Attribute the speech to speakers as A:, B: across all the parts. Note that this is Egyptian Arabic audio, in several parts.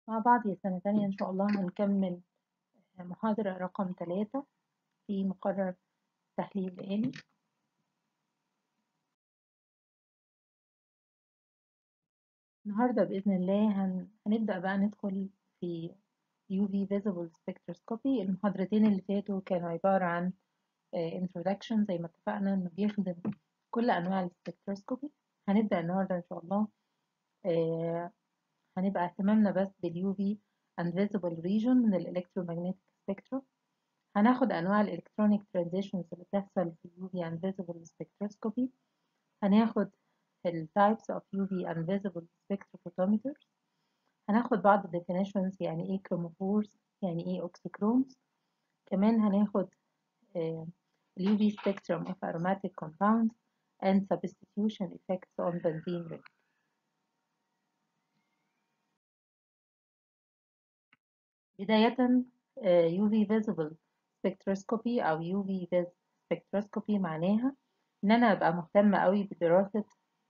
A: مع بعض يا سنة تانية إن شاء الله هنكمل محاضرة رقم ثلاثة في مقرر تحليل آلي النهاردة بإذن الله هن... هنبدأ بقى ندخل في UV Visible Spectroscopy المحاضرتين اللي فاتوا كانوا عبارة عن introduction زي ما اتفقنا إنه بيخدم كل أنواع السبكتروسكوبي هنبدأ النهاردة إن شاء الله هنبقى اهتمامنا بس باليو في and visible region من الالكترومagnetic spectrum هناخد انواع الالكترونيك ترانزيشنز اللي بتحصل في اليو في and visible spectroscopy هناخد ال types of UV and visible spectrophotometers هناخد بعض ال definitions يعني ايه chromophores يعني ايه oxychromes كمان هناخد ال UV spectrum of aromatic compounds and substitution effects on benzene ring بداية UV visible spectroscopy أو UV vis spectroscopy معناها إن أنا أبقى مهتمة قوي بدراسة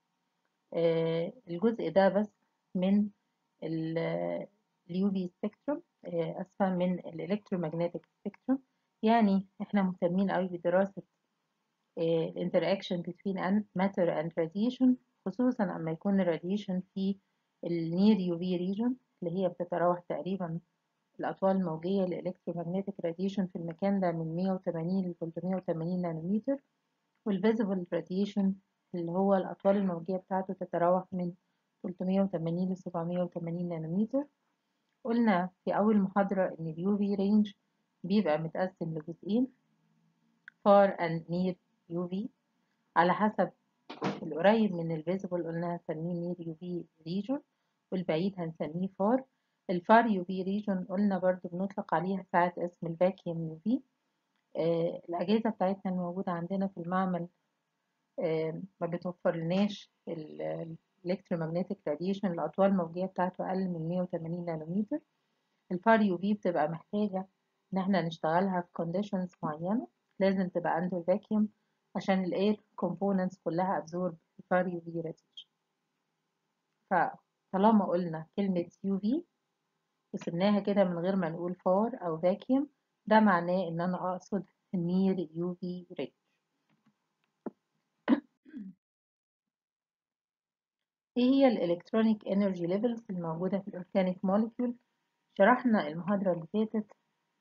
A: الجزء ده بس من ال UV spectrum أسفة من ال electromagnetic spectrum يعني إحنا مهتمين قوي بدراسة ال interaction between matter and radiation خصوصا أما يكون الراديشن في ال near UV region اللي هي بتتراوح تقريبا الأطوال الموجية للإلكترومagnetic radiation في المكان ده من 180 ل 380 نانومتر والفيزيبل radiation اللي هو الأطوال الموجية بتاعته تتراوح من 380 ل 780 نانومتر قلنا في أول محاضرة إن ال UV range بيبقى متقسم لجزئين far and near UV على حسب القريب من الفيزيبل قلنا هنسميه near UV region والبعيد هنسميه far الفار يو في ريجون قلنا برضو بنطلق عليها ساعات اسم الفاكيوم يو في آه الأجهزة بتاعتنا الموجودة عندنا في المعمل آه ما بتوفر لناش الالكترومagnetic راديشن الأطوال الموجية بتاعته أقل من 180 نانومتر الفار يو في بتبقى محتاجة إن احنا نشتغلها في conditions معينة لازم تبقى عنده الفاكيوم عشان الاير components كلها absorb الفار يو في راديشن فطالما قلنا كلمة يو في وسبناها كده من غير ما نقول فار أو فاكيوم ده معناه إن أنا أقصد near UV range إيه هي الإلكترونيك إنرجي ليفلز الموجودة في الأورجانيك موليكيول شرحنا المحاضرة اللي فاتت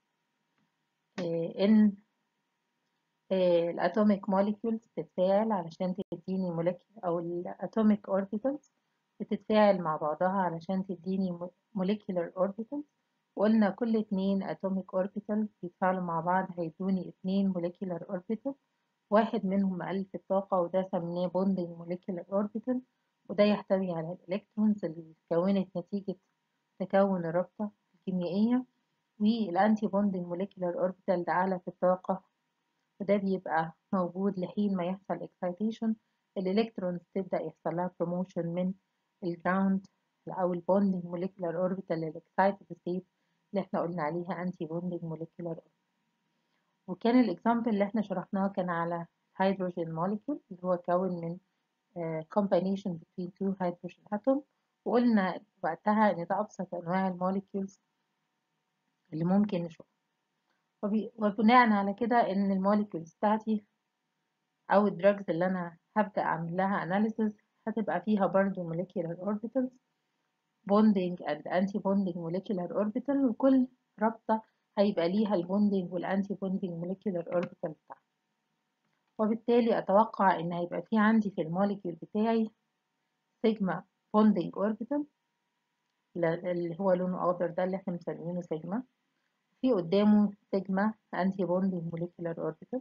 A: إيه إن إيه الأتوميك موليكيولز بتتفاعل علشان تديني موليكيول أو الأتوميك أوربيتالز بتتفاعل مع بعضها علشان تديني molecular orbitals وقلنا كل اتنين atomic orbitals بيتفاعلوا مع بعض هيدوني اتنين molecular orbitals واحد منهم أقل في الطاقة وده سميناه bonding molecular orbital وده يحتوي على الإلكترونز اللي اتكونت نتيجة تكون الرابطة الكيميائية والأنتي bonding molecular orbital ده أعلى في الطاقة وده بيبقى موجود لحين ما يحصل excitation الإلكترونز تبدأ يحصل لها promotion من الجراوند أو البوندنج موليكولار أوربيتال للإكسايتد ستيت اللي احنا قلنا عليها أنتي بوندنج موليكولار أوربيتال وكان الإكزامبل اللي احنا شرحناه كان على هيدروجين موليكول اللي هو كون من uh, combination between two hydrogen atom وقلنا وقتها إن ده أبسط أنواع الموليكيولز اللي ممكن نشوفها وبناء على كده إن الموليكيولز بتاعتي أو الدراجز اللي أنا هبدأ أعمل لها أناليسيز هتبقى فيها برضو molecular orbitals bonding and anti-bonding molecular orbital وكل رابطة هيبقى ليها البوندنج والانتي بوندنج molecular orbital بتاعها وبالتالي أتوقع إن هيبقى في عندي في الموليكيول بتاعي سيجما bonding orbital اللي هو لونه أخضر ده اللي احنا مسمينه سيجما في قدامه سيجما anti bonding molecular orbital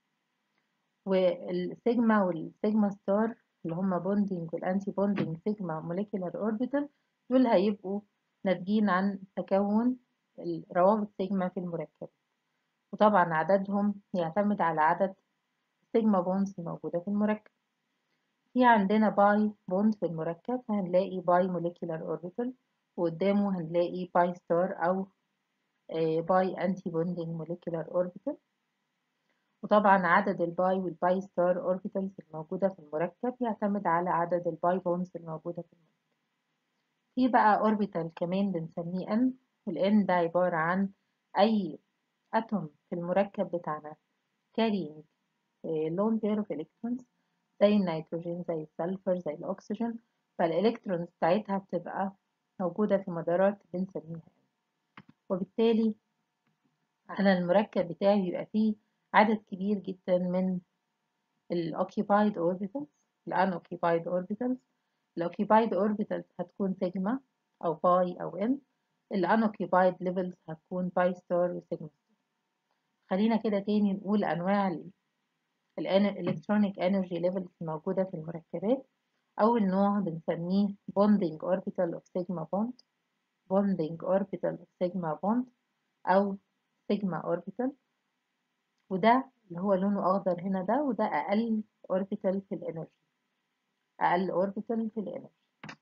A: والسيجما والسيجما ستار اللي هما بوندنج والانتي بوندنج سيجما موليكولار اوربيتال دول هيبقوا ناتجين عن تكون روابط سيجما في المركب وطبعا عددهم يعتمد على عدد سيجما بونز الموجودة في المركب في عندنا باي بوند في المركب هنلاقي باي موليكولار اوربيتال وقدامه هنلاقي باي ستار أو باي انتي بوندنج موليكولار اوربيتال وطبعا عدد الباي والباي ستار اوربيتالز الموجودة في المركب يعتمد على عدد الباي بونز الموجودة في المركب في بقى اوربيتال كمان بنسميه n والn ده عبارة عن أي أتوم في المركب بتاعنا carrying lone pair of electrons زي النيتروجين زي السلفر زي الأكسجين فالإلكترونز بتاعتها بتبقى موجودة في مدارات بنسميها وبالتالي على المركب بتاعي بيبقى فيه عدد كبير جدا من ال occupied orbitals ال unoccupied orbitals ال occupied orbitals هتكون سيجما أو باي أو n ال unoccupied levels هتكون باي ستار وسيجما ستار خلينا كده تاني نقول أنواع ال electronic energy levels الموجودة في المركبات أول نوع بنسميه bonding orbital of sigma bond bonding orbital of sigma bond أو sigma orbital وده اللي هو لونه أخضر هنا ده وده أقل orbital في الانرجي أقل orbital في الانرجي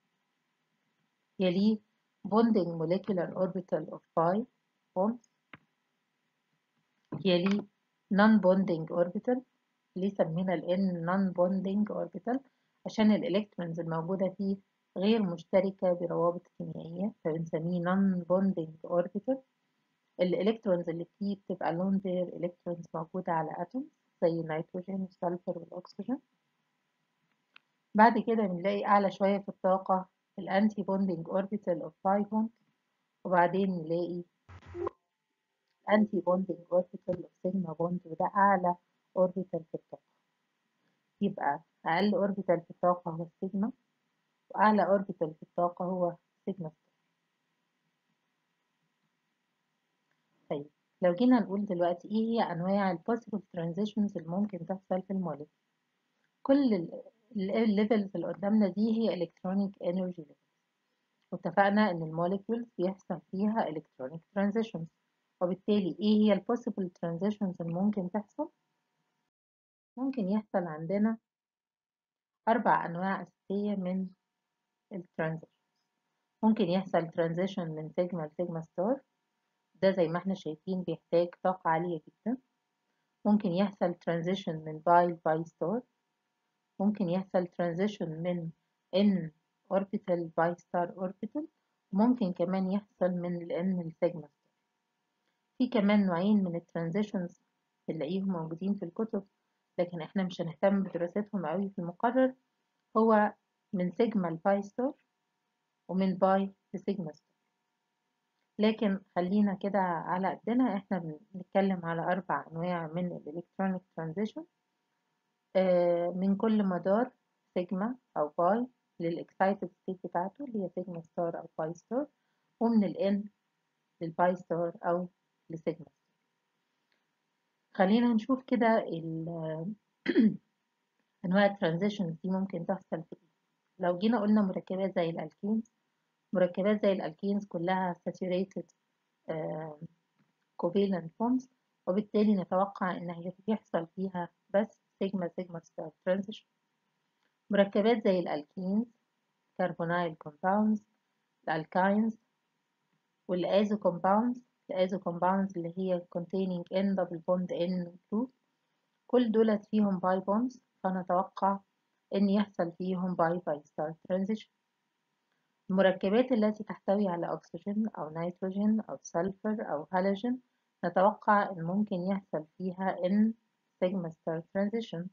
A: يليه bonding molecular orbital of pi bonds يليه non-bonding orbital ليه سمينا ال N non-bonding orbital عشان الإلكترونز الموجودة فيه غير مشتركة بروابط كيميائية فبنسميه non-bonding orbital الإلكترونز اللي فيه بتبقى lone pair إلكترونز موجودة على أتوم زي النيتروجين والسلفر والأكسجين بعد كده بنلاقي أعلى شوية في الطاقة الأنتي بوندينج أوربيتال أوف باي بوند وبعدين نلاقي أنتي بوندينج أوربيتال أوف سيجما بوند وده أعلى أوربيتال في الطاقة يبقى أقل أوربيتال في الطاقة هو السيجما وأعلى أوربيتال في الطاقة هو سيجما ستار طيب لو جينا نقول دلوقتي إيه هي أنواع ال possible transitions اللي ممكن تحصل في المولد كل الليفلز اللي قدامنا دي هي electronic energy levels واتفقنا إن الموليكولز بيحصل فيها electronic transitions وبالتالي إيه هي ال possible transitions اللي ممكن تحصل ممكن يحصل عندنا أربع أنواع أساسية من الترانزيشنز ممكن يحصل ترانزيشن من سيجما لسيجما ستار ده زي ما احنا شايفين بيحتاج طاقة عالية جدا ممكن يحصل ترانزيشن من باي لباي ستار ممكن يحصل ترانزيشن من n orbital باي ستار orbital ممكن كمان يحصل من ال n لسيجما ستار في كمان نوعين من الترانزيشنز بنلاقيهم موجودين في الكتب لكن احنا مش هنهتم بدراستهم قوي في المقرر هو من سيجما لباي ستار ومن باي لسيجما ستار لكن خلينا كده على قدنا احنا بنتكلم على اربع انواع من الالكترونيك ترانزيشن من كل مدار سيجما او باي للاكسايتد ستيت بتاعته اللي هي سيجما ستار او باي ستار ومن الان للباي ستار او لسيجما ستار خلينا نشوف كده انواع الترانزيشنز دي ممكن تحصل في ايه لو جينا قلنا مركبات زي الالكينز مركبات زي الالكينز كلها saturated uh, covalent bonds وبالتالي نتوقع ان هيحصل فيها بس سيجما سيجما ستار ترانزيشن مركبات زي الالكينز كربونايل كومباوندز الالكاينز والازو كومباوندز الازو كومباوندز اللي هي containing n double bond n group كل دولت فيهم باي بونز فنتوقع ان يحصل فيهم باي باي ستار ترانزيشن المركبات التي تحتوي على أكسجين أو نيتروجين أو سلفر أو هالوجين نتوقع أن ممكن يحصل فيها N سيجما ستار ترانزيشن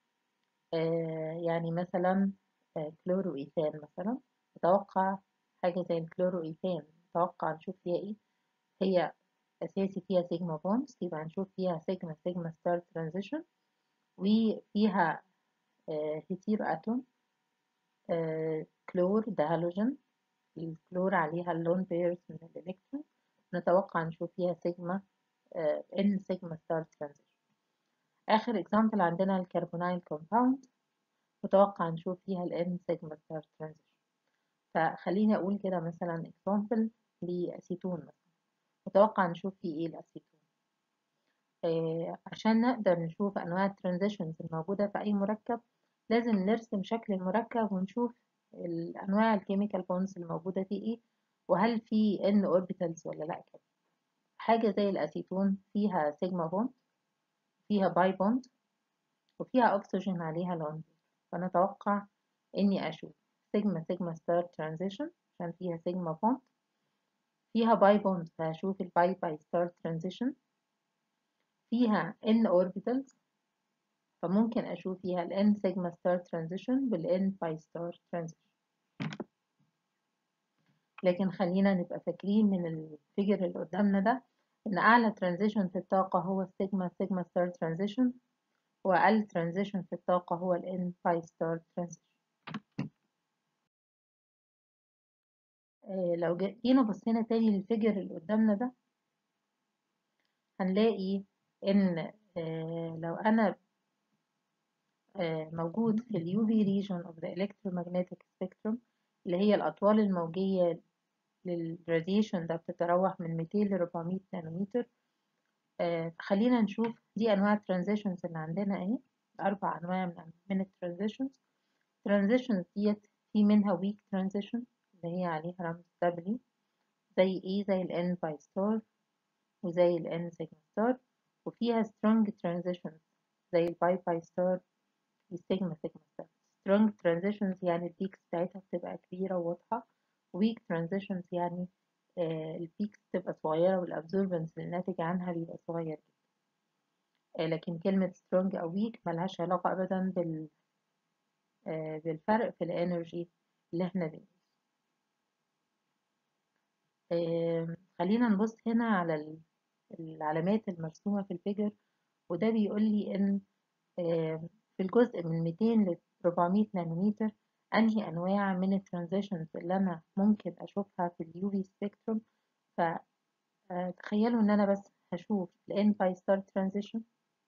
A: يعني مثلا آه كلورو إيثان مثلا نتوقع حاجة زي الكلورو إيثان نتوقع نشوف فيها إيه هي أساسي فيها سيجما بونز يبقى نشوف فيها سيجما سيجما ستار ترانزيشن وفيها آه هيتيرو أتوم آه كلور ده هالوجين الكلور عليها اللون بيرز من الإلكترون نتوقع نشوف فيها سيجما آه ان سيجما ستار ترانزيشن آخر اكزامبل عندنا الكربونايل كومباوند متوقع نشوف فيها الان سيجما ستار ترانزيشن فخليني أقول كده مثلا اكزامبل لأسيتون مثلا متوقع نشوف فيه ايه الأسيتون آه عشان نقدر نشوف أنواع الترانزيشنز الموجودة في أي مركب لازم نرسم شكل المركب ونشوف الأنواع الكيميكال بونز الموجودة فيه إيه وهل في N orbitals ولا لأ كده حاجة زي الأسيتون فيها سيجما بوند فيها باي بوند وفيها أكسجين عليها لون فنتوقع إني أشوف سيجما سيجما ستار ترانزيشن عشان فيها سيجما بوند فيها باي بوند فهشوف الباي باي ستار ترانزيشن فيها n orbitals فممكن أشوف فيها ال n sigma star transition وال n pi star transition لكن خلينا نبقى فاكرين من الفيجر اللي قدامنا ده إن أعلى transition في الطاقة هو السيجما sigma star transition وأقل transition في الطاقة هو ال n pi star transition آه لو جينا بصينا تاني للفيجر اللي قدامنا ده هنلاقي إن آه لو أنا موجود في ال UV region of the electromagnetic spectrum اللي هي الأطوال الموجية للراديشن ده بتتراوح من 200 ل 400 نانومتر خلينا نشوف دي أنواع الترانزيشنز اللي عندنا اهي أربع أنواع من من الترانزيشنز الترانزيشنز ديت في منها weak transition اللي هي عليها رمز W زي ايه زي ال N باي ستار وزي ال N سيجما ستار وفيها strong transitions زي الباي باي ستار السيجما سيجما ستار strong transitions يعني البيكس بتاعتها بتبقى كبيرة وواضحة weak transitions يعني آه البيكس بتبقى صغيرة والابزوربنس اللي ناتج عنها بيبقى صغير جدا آه لكن كلمة strong أو weak ملهاش علاقة أبدا بال آه بالفرق في الانرجي اللي احنا بنقيسه خلينا نبص هنا على العلامات المرسومة في الفيجر وده بيقول لي إن في الجزء من 200 ل 400 نانومتر أنهي أنواع من الترانزيشنز اللي أنا ممكن أشوفها في اليو في سبيكتروم فتخيلوا إن أنا بس هشوف ال N باي ستار ترانزيشن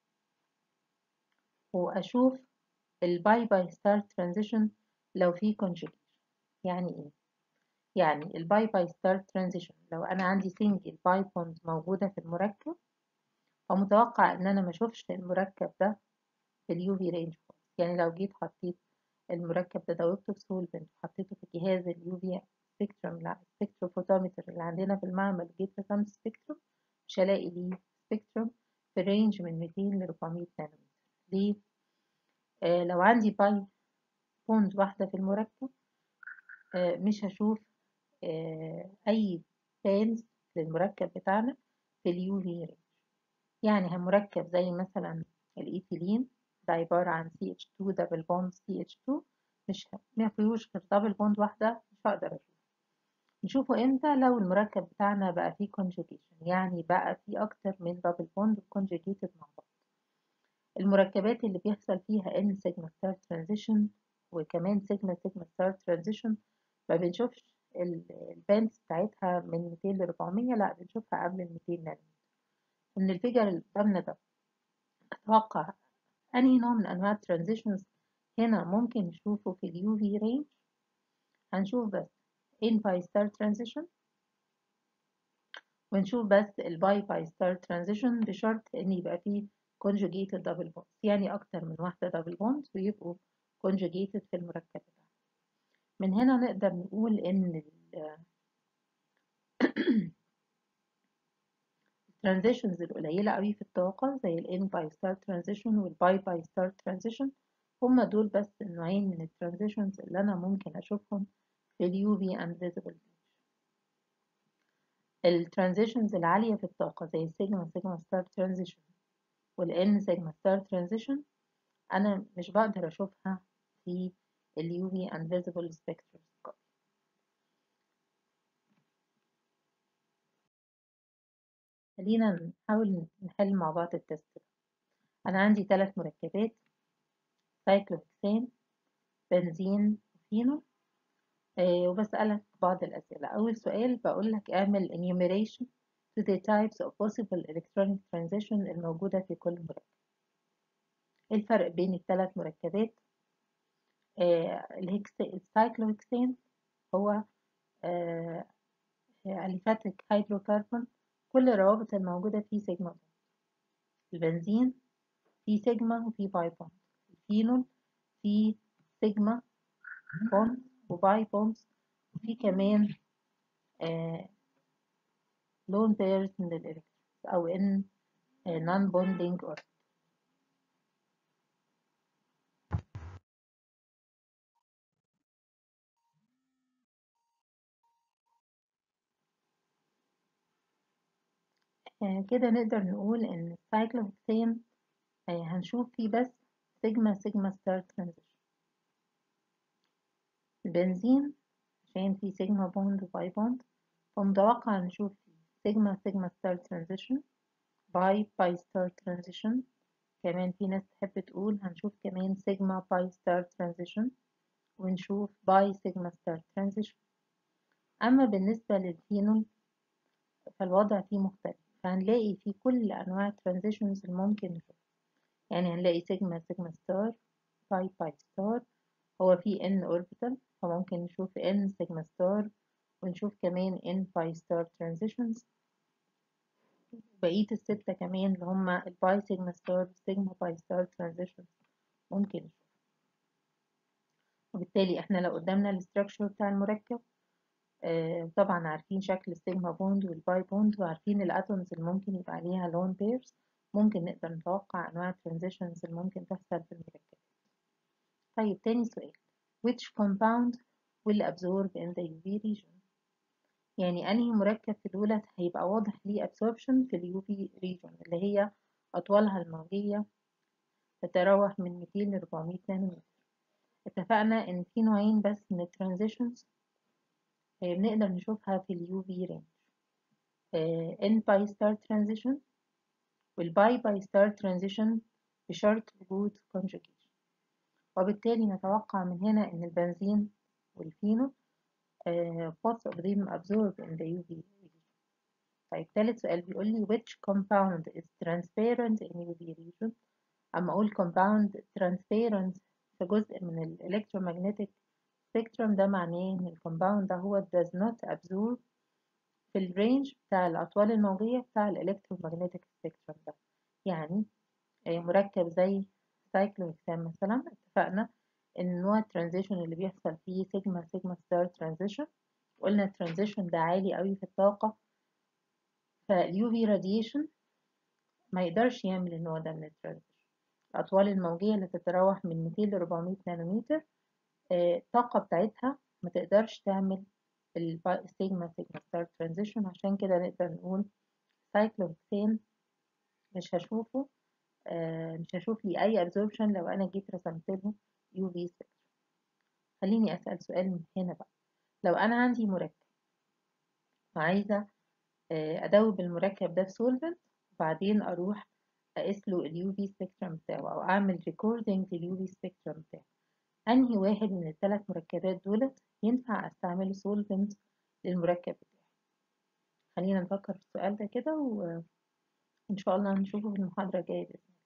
A: وأشوف الباي باي ستار ترانزيشن لو في conjugation يعني إيه؟ يعني الباي باي ستار ترانزيشن لو أنا عندي سنجل باي بوند موجودة في المركب فمتوقع إن أنا ما أشوفش المركب ده في اليو في رينج يعني لو جيت حطيت المركب ده دوبته بسولفنت وحطيته في جهاز اليو في سبيكتروم لا سبيكتروفوتومتر اللي عندنا في المعمل جيت رسمت سبيكتروم مش هلاقي ليه سبيكتروم في رينج من 200 ل 400 نانومتر ليه؟ آه لو عندي باي بوند واحدة في المركب آه مش هشوف آه أي بانز للمركب بتاعنا في اليو في رينج يعني مركب زي مثلا الإيثيلين ده عبارة عن CH2 دبل بوند CH2 مش ما فيهوش غير دبل بوند واحدة مش هقدر أشوفه نشوفه امتى لو المركب بتاعنا بقى فيه conjugation يعني بقى فيه أكتر من دبل بوند conjugated مع بعض المركبات اللي بيحصل فيها N سيجما ستار ترانزيشن وكمان سيجما سيجما ستار ترانزيشن ما بنشوفش الباندز بتاعتها من 200 ل 400 لا بنشوفها قبل ال 200 نانومتر من الفيجر اللي قدامنا ده أتوقع أنهي نوع من أنواع الترانزيشنز هنا ممكن نشوفه في اليو في رينج هنشوف بس in باي ستار ترانزيشن ونشوف بس الباي باي ستار ترانزيشن بشرط إن يبقى فيه conjugated double bonds يعني أكتر من واحدة double bonds ويبقوا conjugated في المركب ده من هنا نقدر نقول إن الترانزيشنز القليلة قوي في الطاقة زي ال N باي ستار ترانزيشن والباي باي ستار ترانزيشن هما دول بس النوعين من الترانزيشنز اللي أنا ممكن أشوفهم في ال UV and visible range الترانزيشنز العالية في الطاقة زي السيجما سيجما ستار ترانزيشن وال N سيجما ستار ترانزيشن أنا مش بقدر أشوفها في ال UV and visible spectroscopy خلينا نحاول نحل مع بعض التست ده أنا عندي ثلاث مركبات سايكلوهكسان بنزين وفينول آه وبسألك بعض الأسئلة أول سؤال بقول لك اعمل enumeration to the types of possible electronic transition الموجودة في كل مركب إيه الفرق بين الثلاث مركبات آه السايكلوهكسان هو آه أليفاتيك هيدروكربون كل الروابط الموجودة فيه سيجما بوند البنزين فيه سيجما وفيه باي بوند الفينول فيه سيجما بوند وباي بوند وفيه كمان آه لون بيرز من الإلكترونز أو إن نون بوندينج أوربت يعني كده نقدر نقول إن السايكلوهكسين هنشوف فيه بس سيجما سيجما ستار ترانزيشن البنزين عشان فيه سيجما بوند وباي بوند فمتوقع نشوف فيه سيجما سيجما ستار ترانزيشن باي باي ستار ترانزيشن كمان في ناس تحب تقول هنشوف كمان سيجما باي ستار ترانزيشن ونشوف باي سيجما ستار ترانزيشن أما بالنسبة للفينول فالوضع فيه مختلف فهنلاقي فيه كل أنواع الترانزيشنز الممكن نشوفها يعني هنلاقي سيجما سيجما ستار باي باي ستار هو فيه n orbital فممكن نشوف n سيجما ستار ونشوف كمان n باي ستار transitions بقية الستة كمان اللي هما الباي سيجما ستار سيجما باي ستار transitions ممكن نشوف وبالتالي احنا لو قدامنا الاستراكشر بتاع المركب آه طبعا عارفين شكل السيجما بوند والباي بوند وعارفين الاتومز اللي ممكن يبقى عليها لون بيرز ممكن نقدر نتوقع انواع الترانزيشنز اللي ممكن تحصل في المركب طيب تاني سؤال which compound will absorb in the UV region يعني أنهي مركب في دولت هيبقى واضح ليه absorption في ال UV region اللي هي أطوالها الموجية تتراوح من 200 ل 400 نانومتر اتفقنا إن في نوعين بس من الترانزيشنز بنقدر نشوفها في ال UV range N باي ستار transition والباي باي ستار transition بشرط وجود conjugation وبالتالي نتوقع من هنا إن البنزين والفينول uh, both of them absorb in the UV region. طيب تالت سؤال بيقول لي which compound is transparent in UV region أما أقول compound transparent في جزء من ال electromagnetic spectrum ده معناه إن الكومباوند ده هو does not absorb في الرينج بتاع الأطوال الموجية بتاع ال electromagnetic spectrum ده يعني مركب زي سايكلوهكسان مثلا اتفقنا ان نوع الترانزيشن اللي بيحصل فيه سيجما سيجما ستار ترانزيشن قلنا الترانزيشن ده عالي قوي في الطاقة فاليو في راديشن ما يقدرش يعمل النوع ده من الترانزيشن الأطوال الموجية اللي تتراوح من 200 ل 400 نانومتر الطاقة بتاعتها ما تقدرش تعمل السيجما سيجما ستار ترانزيشن عشان كده نقدر نقول سايكلوهكسين مش هشوفه آه مش هشوف لي أي absorption لو أنا جيت رسمت له UV spectrum خليني أسأل سؤال من هنا بقى لو أنا عندي مركب وعايزة آه أدوب المركب ده في solvent وبعدين أروح أقيس له ال UV spectrum بتاعه أو أعمل recording لل UV spectrum بتاعه أنهي واحد من الثلاث مركبات دولت ينفع أستعمله solvent للمركب بتاعي خلينا نفكر في السؤال ده كده و إن شاء الله هنشوفه في المحاضرة الجاية بإذن الله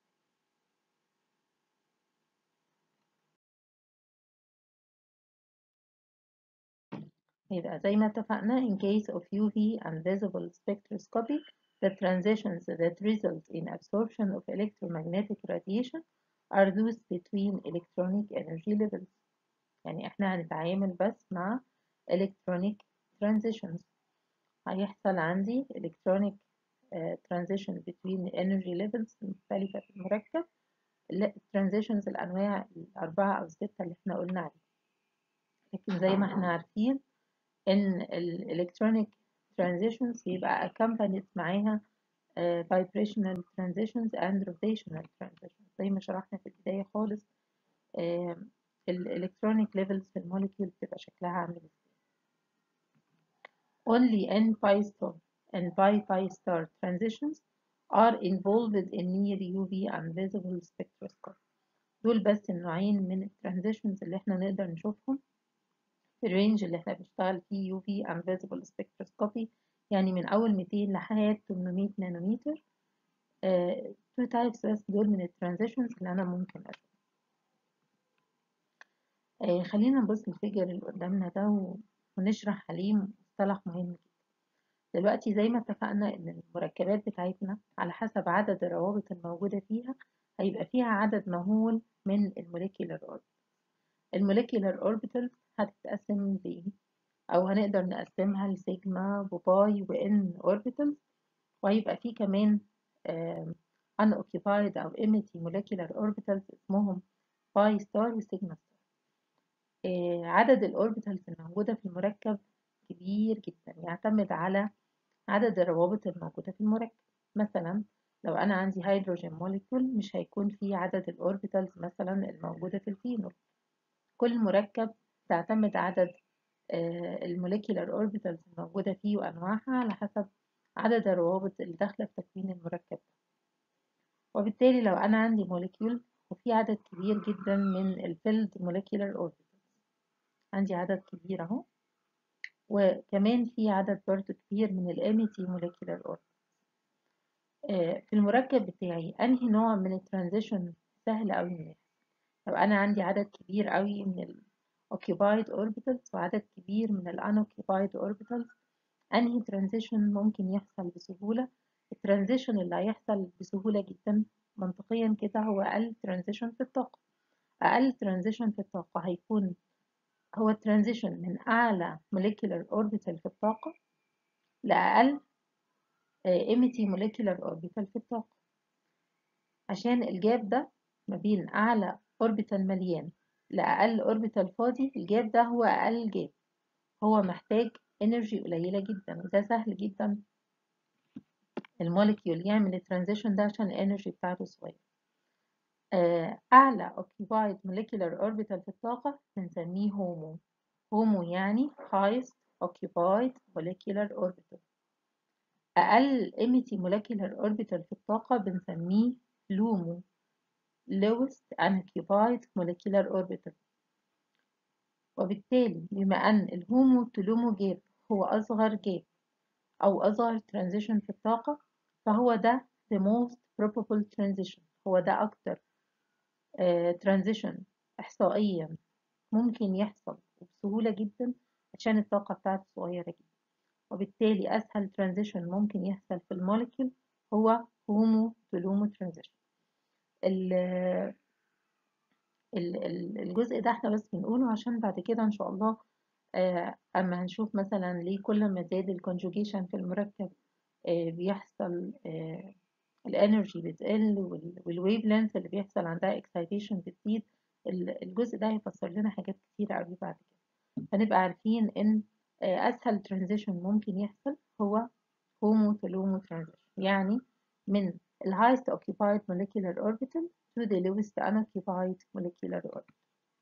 A: يبقى زي ما اتفقنا in case of UV and visible spectroscopy the transitions that result in absorption of electromagnetic radiation are those between electronic energy levels يعني احنا هنتعامل بس مع electronic transitions هيحصل عندي electronic uh, transition between energy levels المختلفة في المركب transitions الأنواع الأربعة أو الستة اللي احنا قلنا عليها لكن زي ما احنا عارفين إن ال electronic transitions بيبقى accompanied معاها uh, vibrational transitions and rotational transitions زي ما شرحنا في البداية خالص uh, ال electronic levels في الموليكيول بتبقى شكلها عامل ازاي only n pi star and pi pi star transitions are involved in near UV and visible spectroscopy دول بس النوعين من الترانزيشنز اللي احنا نقدر نشوفهم في الرينج اللي احنا بنشتغل فيه UV and visible spectroscopy يعني من أول 200 لحد 800 نانومتر uh, two types بس دول من الترانزيشنز اللي أنا ممكن أشوفها uh, خلينا نبص للفيجر اللي قدامنا ده ونشرح عليه مصطلح مهم جدا دلوقتي زي ما اتفقنا ان المركبات بتاعتنا على حسب عدد الروابط الموجودة فيها هيبقى فيها عدد مهول من الموليكيولر اوربيتال الموليكيولر اوربيتال هتتقسم لايه او هنقدر نقسمها لسيجما وباي وان اوربيتال وهيبقى فيه كمان unoccupied او empty molecular orbitals اسمهم باي ستار وسيجما ستار عدد الاوربيتالز الموجودة في المركب كبير جدا يعتمد على عدد الروابط الموجودة في المركب مثلا لو أنا عندي هيدروجين موليكيول مش هيكون فيه عدد الأوربيتالز مثلا الموجودة في الفينول كل مركب تعتمد عدد الموليكيولار أوربيتالز الموجودة فيه وأنواعها على حسب عدد الروابط اللي داخلة في تكوين المركب وبالتالي لو أنا عندي موليكيول وفي عدد كبير جدا من الفيلد موليكيولار أوربيتالز عندي عدد كبير أهو وكمان في عدد برضه كبير من الاميتي موليكيولار أوربيتالز في المركب بتاعي أنهي نوع من الترانزيشن سهل أوي إنه يحصل لو أنا عندي عدد كبير أوي من ال occupied orbitals وعدد كبير من ال unoccupied orbitals أنهي ترانزيشن ممكن يحصل بسهولة الترانزيشن اللي هيحصل بسهولة جدا منطقيا كده هو أقل ترانزيشن في الطاقة أقل ترانزيشن في الطاقة هيكون هو الترانزيشن من أعلى molecular orbital في الطاقة لأقل empty molecular orbital في الطاقة عشان الجاب ده ما بين أعلى orbital مليان لأقل orbital فاضي الجاب ده هو أقل جاب هو محتاج energy قليلة جدا وده سهل جدا الموليكيول يعمل الترانزيشن ده عشان الانرجي بتاعته صغيرة أعلى occupied molecular orbital في الطاقة بنسميه هومو هومو يعني highest occupied molecular orbital أقل empty molecular orbital في الطاقة بنسميه لومو lowest unoccupied molecular orbital وبالتالي بما أن الهومو تلومو جاب هو أصغر جاب أو أصغر transition في الطاقة فهو ده the most probable transition هو ده أكتر uh, transition إحصائيا ممكن يحصل وبسهولة جدا عشان الطاقة بتاعته صغيرة جدا وبالتالي أسهل transition ممكن يحصل في الموليكيول هو هومو تلومو transition الجزء ده احنا بس بنقوله عشان بعد كده ان شاء الله اما هنشوف مثلا ليه كل ما زاد الكونجوجيشن في المركب بيحصل الانرجي بتقل والويف لينث اللي بيحصل عندها اكسايتيشن بتزيد الجزء ده هيفسر لنا حاجات كتير قوي بعد كده فنبقى عارفين ان اسهل ترانزيشن ممكن يحصل هو هومو تلومو ترانزيشن يعني من ال highest occupied molecular orbital to the lowest unoccupied molecular orbital.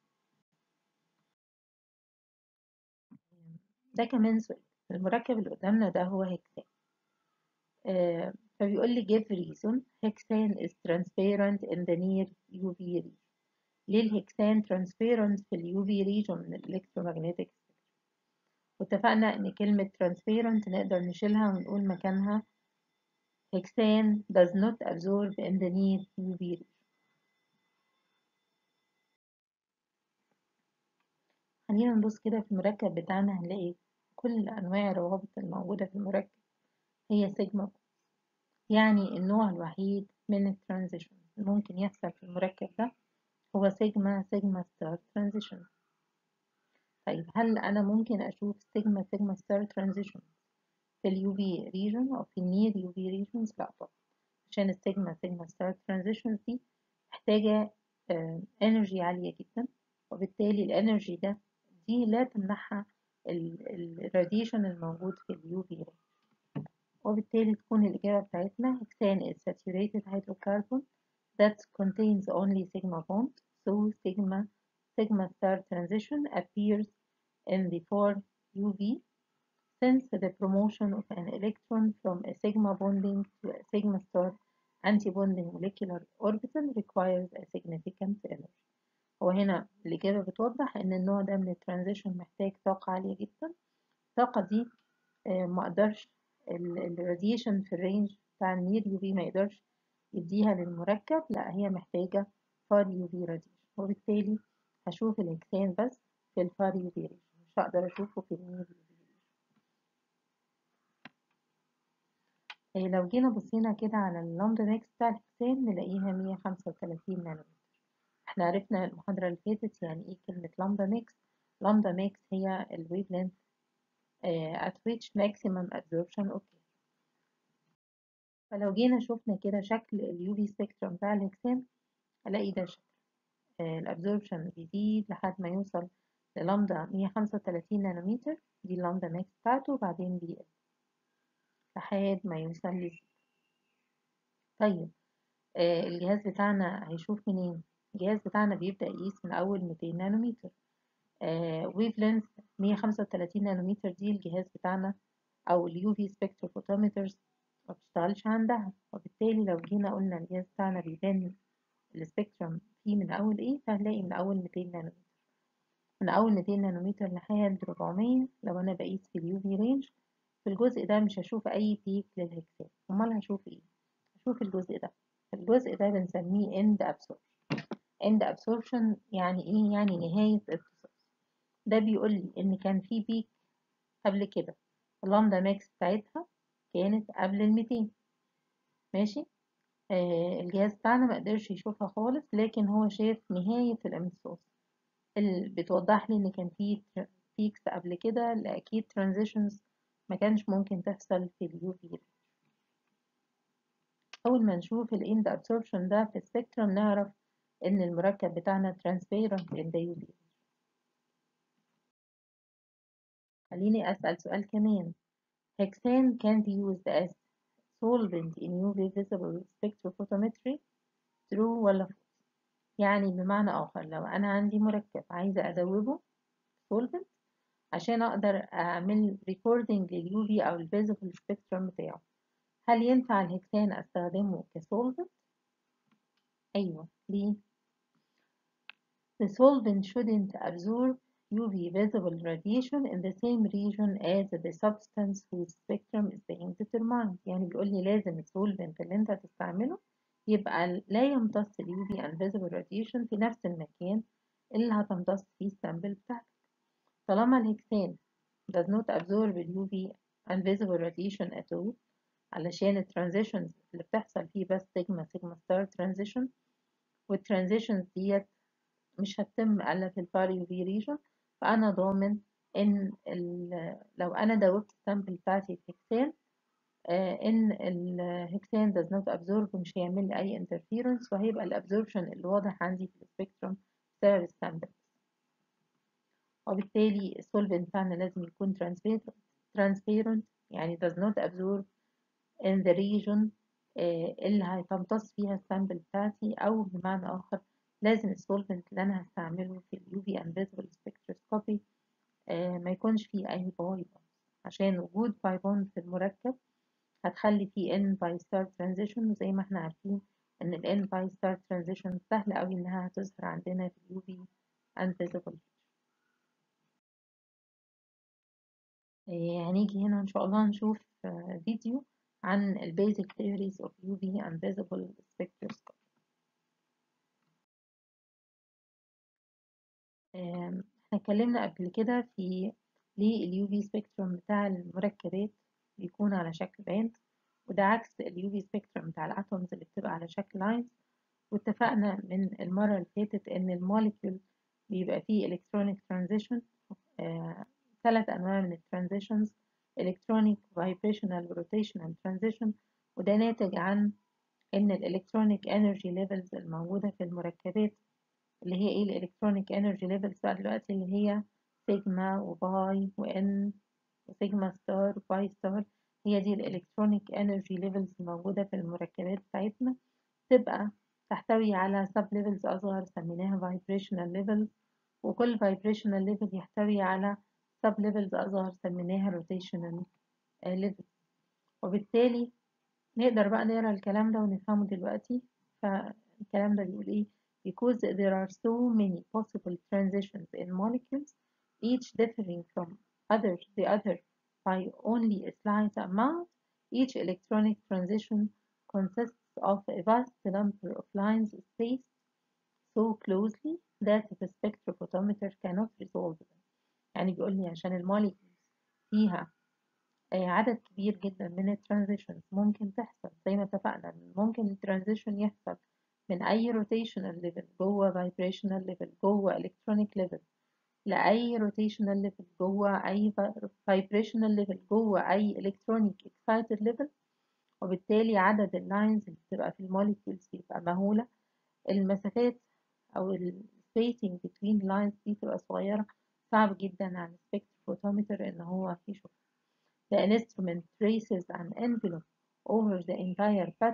A: ده كمان سؤال المركب اللي قدامنا ده هو هكسان آه فبيقول لي give reason hexane is transparent in the near UV region ليه الهكسان transparent في ال UV region من electromagnetic spectrum واتفقنا ان كلمة transparent نقدر نشيلها ونقول مكانها hexane does not absorb in the near UV region خلينا نبص كده في المركب بتاعنا هنلاقي كل أنواع الروابط الموجودة في المركب هي سيجما يعني النوع الوحيد من الترانزيشن ممكن يحصل في المركب ده هو سيجما سيجما ستار ترانزيشن طيب هل أنا ممكن أشوف سيجما سيجما ستار ترانزيشن في اليو في ريجن أو في النير يو في ريجنز لا طبعا عشان السيجما سيجما ستار ترانزيشن دي محتاجة انرجي عالية جدا وبالتالي الانرجي ده دي لا تمنحها الراديشن الموجود في اليو في وبالتالي تكون الإجابة بتاعتنا hexane is saturated hydrocarbon that contains only sigma bond so sigma sigma star transition appears in the 4 UV since the promotion of an electron from a sigma bonding to a sigma star antibonding molecular orbital requires a significant energy هو هنا الإجابة بتوضح إن النوع ده من الترانزيشن محتاج طاقة عالية جدا الطاقة دي ما أقدرش الراديشن في الرينج بتاع النير يو في ما يقدرش يديها للمركب لا هي محتاجة فار يو في راديشن وبالتالي هشوف الهكسان بس في الفار يو في ريجن مش هقدر أشوفه في النير يو في ريجن لو جينا بصينا كده على اللامدا ميكس بتاع الهكسان نلاقيها 135 نانومتر احنا عرفنا المحاضرة اللي فاتت يعني ايه كلمة لامدا ميكس لامدا ميكس هي الويف لينث uh, at which maximum absorption occurs فلو جينا شفنا كده شكل اليو في سبيكترم بتاع الهكسان هلاقي ده شكل uh, الابزوربشن بيزيد لحد ما يوصل للامدا 135 نانومتر دي اللامدا ميكس بتاعته وبعدين بيقل لحد ما يوصل لزيرو طيب آه الجهاز بتاعنا هيشوف منين الجهاز بتاعنا بيبدأ يقيس من أول 200 نانومتر ويف لينث 135 نانومتر دي الجهاز بتاعنا أو اليو في سبكتروفوتومترز ما بتشتغلش عندها وبالتالي لو جينا قلنا الجهاز بتاعنا بيبان السبيكترم فيه من أول إيه فهنلاقي من أول 200 نانومتر من أول 200 نانومتر لحد 400 لو أنا بقيس في اليو في رينج في الجزء ده مش هشوف أي بيك للهكسان أمال هشوف إيه؟ هشوف الجزء ده الجزء ده بنسميه end absorption end absorption يعني إيه؟ يعني نهاية امتصاص ده بيقول لي إن كان في بيك قبل كده اللامدا ماكس بتاعتها كانت قبل الميتين ماشي آه الجهاز بتاعنا مقدرش يشوفها خالص لكن هو شاف نهاية الامتصاص اللي بتوضح لي إن كان في بيكس قبل كده لأكيد ترانزيشنز ما كانش ممكن تحصل في اليو في أول ما نشوف الاند absorption ده في السبيكترم نعرف إن المركب بتاعنا transparent in the UV خليني أسأل سؤال كمان hexane can be used as solvent in UV visible spectrophotometry true ولا false يعني بمعنى آخر لو أنا عندي مركب عايزة أدوبه solvent عشان أقدر أعمل recording لل UV أو ال visible spectrum بتاعه هل ينفع الهكسان أستخدمه كsolvent؟ أيوة ليه؟ The solvent shouldn't absorb UV visible radiation in the same region as the substance whose spectrum is being determined يعني بيقول لي لازم السولفنت اللي انت هتستعمله يبقى لا يمتص ال UV invisible radiation في نفس المكان اللي هتمتص فيه السامبل بتاعتك طالما الهكسان does not absorb ال UV invisible radiation at all علشان الترانزيشنز اللي بتحصل فيه بس سيجما سيجما ستار ترانزيشن والترانزيشنز ديت مش هتتم إلا في الفار يو في ريجن فأنا ضامن إن لو أنا دوبت السامبل بتاعتي في هكسان آه إن الهكسان does not absorb ومش هيعمل لي أي interference وهيبقى الابزوربشن اللي واضح عندي في السبيكتروم بسبب السامبل وبالتالي السولفنت بتاعنا لازم يكون transparent يعني does not absorb in the region اللي هتمتص فيها السامبل بتاعتي أو بمعنى آخر لازم السولفنت اللي أنا هستعمله في ال UV invisible spectroscopy ما يكونش فيه أي باي بوند عشان وجود باي بوند في المركب هتخلي فيه N باي ستار transition وزي ما احنا عارفين إن ال N باي ستار transition سهل أوي إنها هتظهر عندنا في ال UV invisible هنيجي هنا إن شاء الله نشوف فيديو عن ال basic theories of UV and visible spectroscopy. احنا اتكلمنا قبل كده في ليه ال UV spectrum بتاع المركبات بيكون على شكل باند وده عكس ال UV spectrum بتاع الاتومز اللي بتبقى على شكل لاينز واتفقنا من المرة اللي فاتت ان الموليكيول بيبقى فيه electronic transition آه ثلاث انواع من الترانزيشنز electronic vibrational rotational transition وده ناتج عن ان الالكترونيك انرجي ليفلز الموجوده في المركبات اللي هي ايه الالكترونيك انرجي ليفلز بقى دلوقتي اللي هي سيجما وباي وان وسيجما ستار وباي ستار هي دي الالكترونيك انرجي ليفلز الموجوده في المركبات بتاعتنا تبقى تحتوي على سب ليفلز اصغر سميناها vibrational levels وكل vibrational level يحتوي على sub levels أصغر سميناها rotational level وبالتالي نقدر بقى نقرا الكلام ده ونفهمه دلوقتي فالكلام ده بيقول ايه because there are so many possible transitions in molecules each differing from other the other by only a slight amount each electronic transition consists of a vast number of lines spaced so closely that the spectrophotometer cannot resolve them يعني بيقول لي عشان الموليكيولز فيها عدد كبير جدا من الترانزيشنز ممكن تحصل زي ما اتفقنا ممكن الترانزيشن يحصل من أي روتيشنال ليفل جوه فايبريشنال ليفل جوه إلكترونيك ليفل لأي روتيشنال ليفل جوه أي فايبريشنال ليفل جوه أي إلكترونيك اكسايتد ليفل وبالتالي عدد اللاينز اللي بتبقى في الموليكيولز بيبقى مهولة المسافات أو السبيسنج between lines دي تبقى صغيرة صعب جدا على السبكتروفوتومتر إن هو يشوفها The instrument traces an envelope over the entire pattern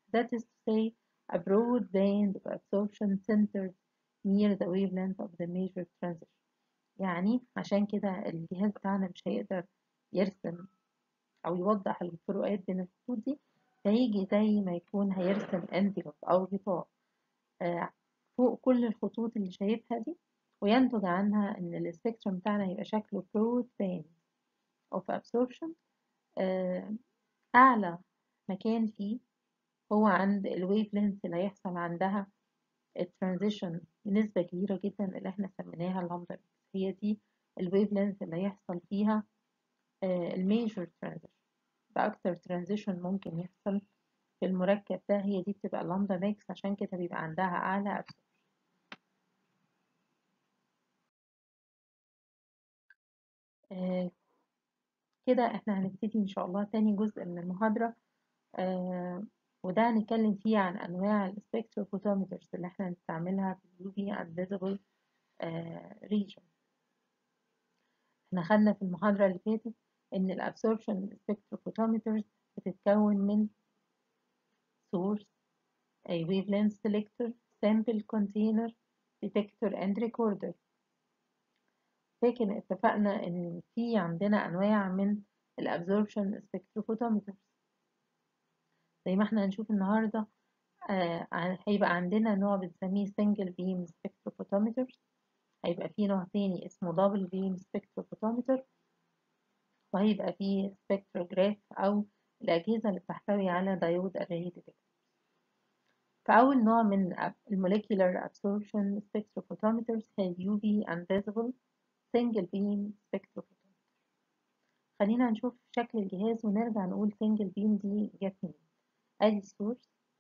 A: that is to say a broad band of absorption centered near the wavelength of the measured transition يعني عشان كده الجهاز بتاعنا مش هيقدر يرسم أو يوضح الفروقات بين الخطوط دي فيجي زي ما يكون هيرسم envelope أو غطاء آه، فوق كل الخطوط اللي شايفها دي وينتج عنها إن السبيكترم بتاعنا يبقى شكله broad band of absorption آه، أعلى مكان فيه هو عند الويف لينث اللي هيحصل عندها الترانزيشن بنسبة كبيرة جدا اللي احنا سميناها اللامدا هي دي الويف لينث اللي هيحصل فيها الميجور ترانزيشن ده أكتر ترانزيشن ممكن يحصل في المركب ده هي دي بتبقى اللامدا ماكس عشان كده بيبقى عندها أعلى absorption آه، كده احنا هنبتدي إن شاء الله تاني جزء من المحاضرة آه، وده هنتكلم فيه عن أنواع السبكتروفوتومترز اللي احنا هنستعملها في اليو في and visible region احنا خدنا في المحاضرة اللي فاتت إن الابسوربشن spectrophotometers بتتكون من source a wavelength selector sample container detector and recorder لكن اتفقنا إن في عندنا أنواع من الابسوربشن spectrophotometers زي ما احنا هنشوف النهاردة آه هيبقى عندنا نوع بنسميه single beam spectrophotometers هيبقى فيه نوع تاني اسمه double beam spectrophotometer وهيبقى فيه spectrograph أو الأجهزة اللي بتحتوي على دايود array detector فأول نوع من الموليكولار absorption spectrophotometers هي UV and visible single beam spectrophotometer خلينا نشوف شكل الجهاز ونرجع نقول single beam دي جت منين ادي source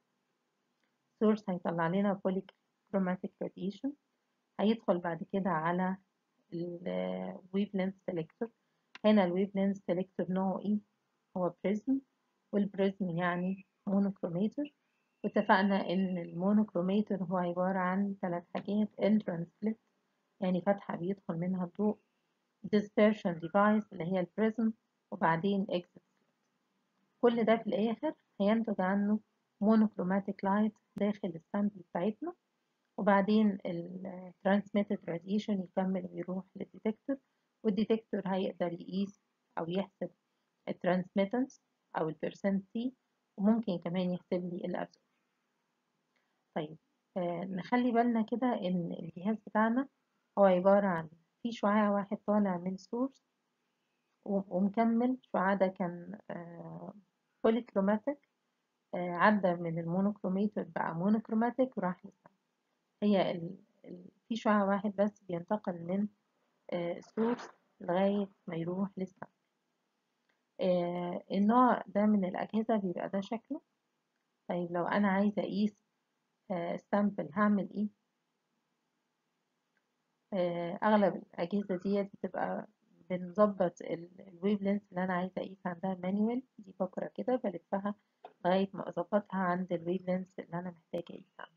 A: source هيطلع لنا polychromatic radiation هيدخل بعد كده على ال wavelength selector هنا ال wavelength selector نوعه ايه هو prism والبريزم يعني monochromator واتفقنا ان المونوكروميتر هو عبارة عن ثلاث حاجات entrance slit يعني فتحة بيدخل منها الضوء dispersion device اللي هي البريزم وبعدين exit slit كل ده في الآخر هينتج عنه monochromatic light داخل السامبل بتاعتنا وبعدين ال transmitted radiation يكمل ويروح للديتكتور والديتكتور هيقدر يقيس أو يحسب الترانسميتنس أو البرسنت تي وممكن كمان يحسب لي الأبزوربشن طيب آه نخلي بالنا كده إن الجهاز بتاعنا هو عبارة عن في شعاع واحد طالع من سورس ومكمل الشعاع ده كان آه بوليكروماتيك آه عدى من المونوكروميتر بقى مونوكروماتيك وراح للسما هي ال... ال... في شعاع واحد بس بينتقل من سورس لغاية ما يروح للسما آه النوع ده من الأجهزة بيبقى ده شكله طيب لو أنا عايزة أقيس سامبل هعمل إيه آه أغلب الأجهزة ديت بتبقى بنظبط الويف لينث اللي أنا عايزة أقيس عندها مانيوال دي فقرة كده بلفها لغاية ما أظبطها عند الويف لينث اللي أنا محتاجة أقيسها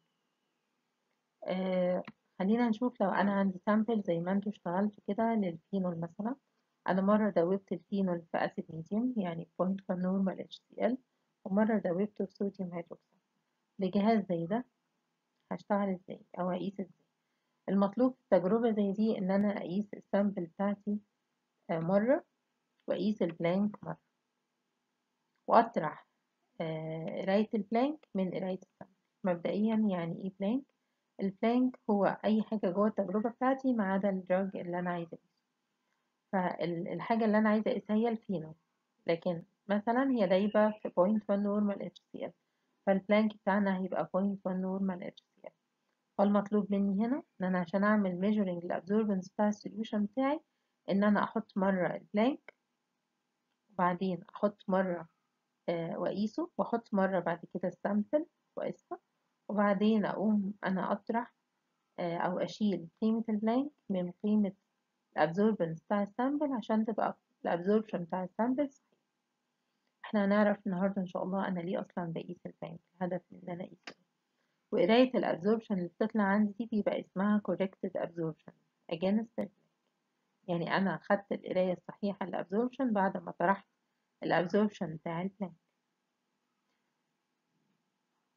A: آه خلينا نشوف لو أنا عندي سامبل زي ما انتوا اشتغلتوا كده للفينول مثلا أنا مرة دوبت الفينول في أسيد ميديوم يعني 0.1 نورمال HCl ومرة دوبته في صوديوم هيدروكسيد لجهاز زي ده هشتغل ازاي أو هقيس ازاي المطلوب في تجربة زي دي إن أنا أقيس السامبل بتاعتي مرة وأقيس البلانك مرة وأطرح قراية البلانك من قراية السامبل مبدئيا يعني إيه بلانك؟ البلانك هو أي حاجة جوه التجربة بتاعتي ما عدا الدرج اللي أنا عايزة أقيسه فالحاجة اللي أنا عايزة أقيسها هي الفينول لكن مثلا هي دايبة في 0.1 نورمال HCl فالبلانك بتاعنا هيبقى 0.1 نورمال HCl فالمطلوب مني هنا إن أنا عشان أعمل measuring الابزوربنس بتاع السوليوشن بتاعي إن أنا أحط مرة البلانك وبعدين أحط مرة آه وأقيسه وأحط مرة بعد كده السامبل وأقيسها وبعدين أقوم أنا أطرح آه أو أشيل قيمة البلانك من قيمة الابزوربنس بتاع السامبل عشان تبقى الابزوربشن بتاع السامبل صحيح احنا هنعرف النهاردة ان شاء الله انا ليه اصلا بقيس البلانك الهدف من ان انا اقيسه وقراية الابزوربشن اللي بتطلع عندي دي بيبقى اسمها corrected absorption against the blank يعني انا خدت القراية الصحيحة للابزوربشن بعد ما طرحت الابزوربشن بتاع البلانك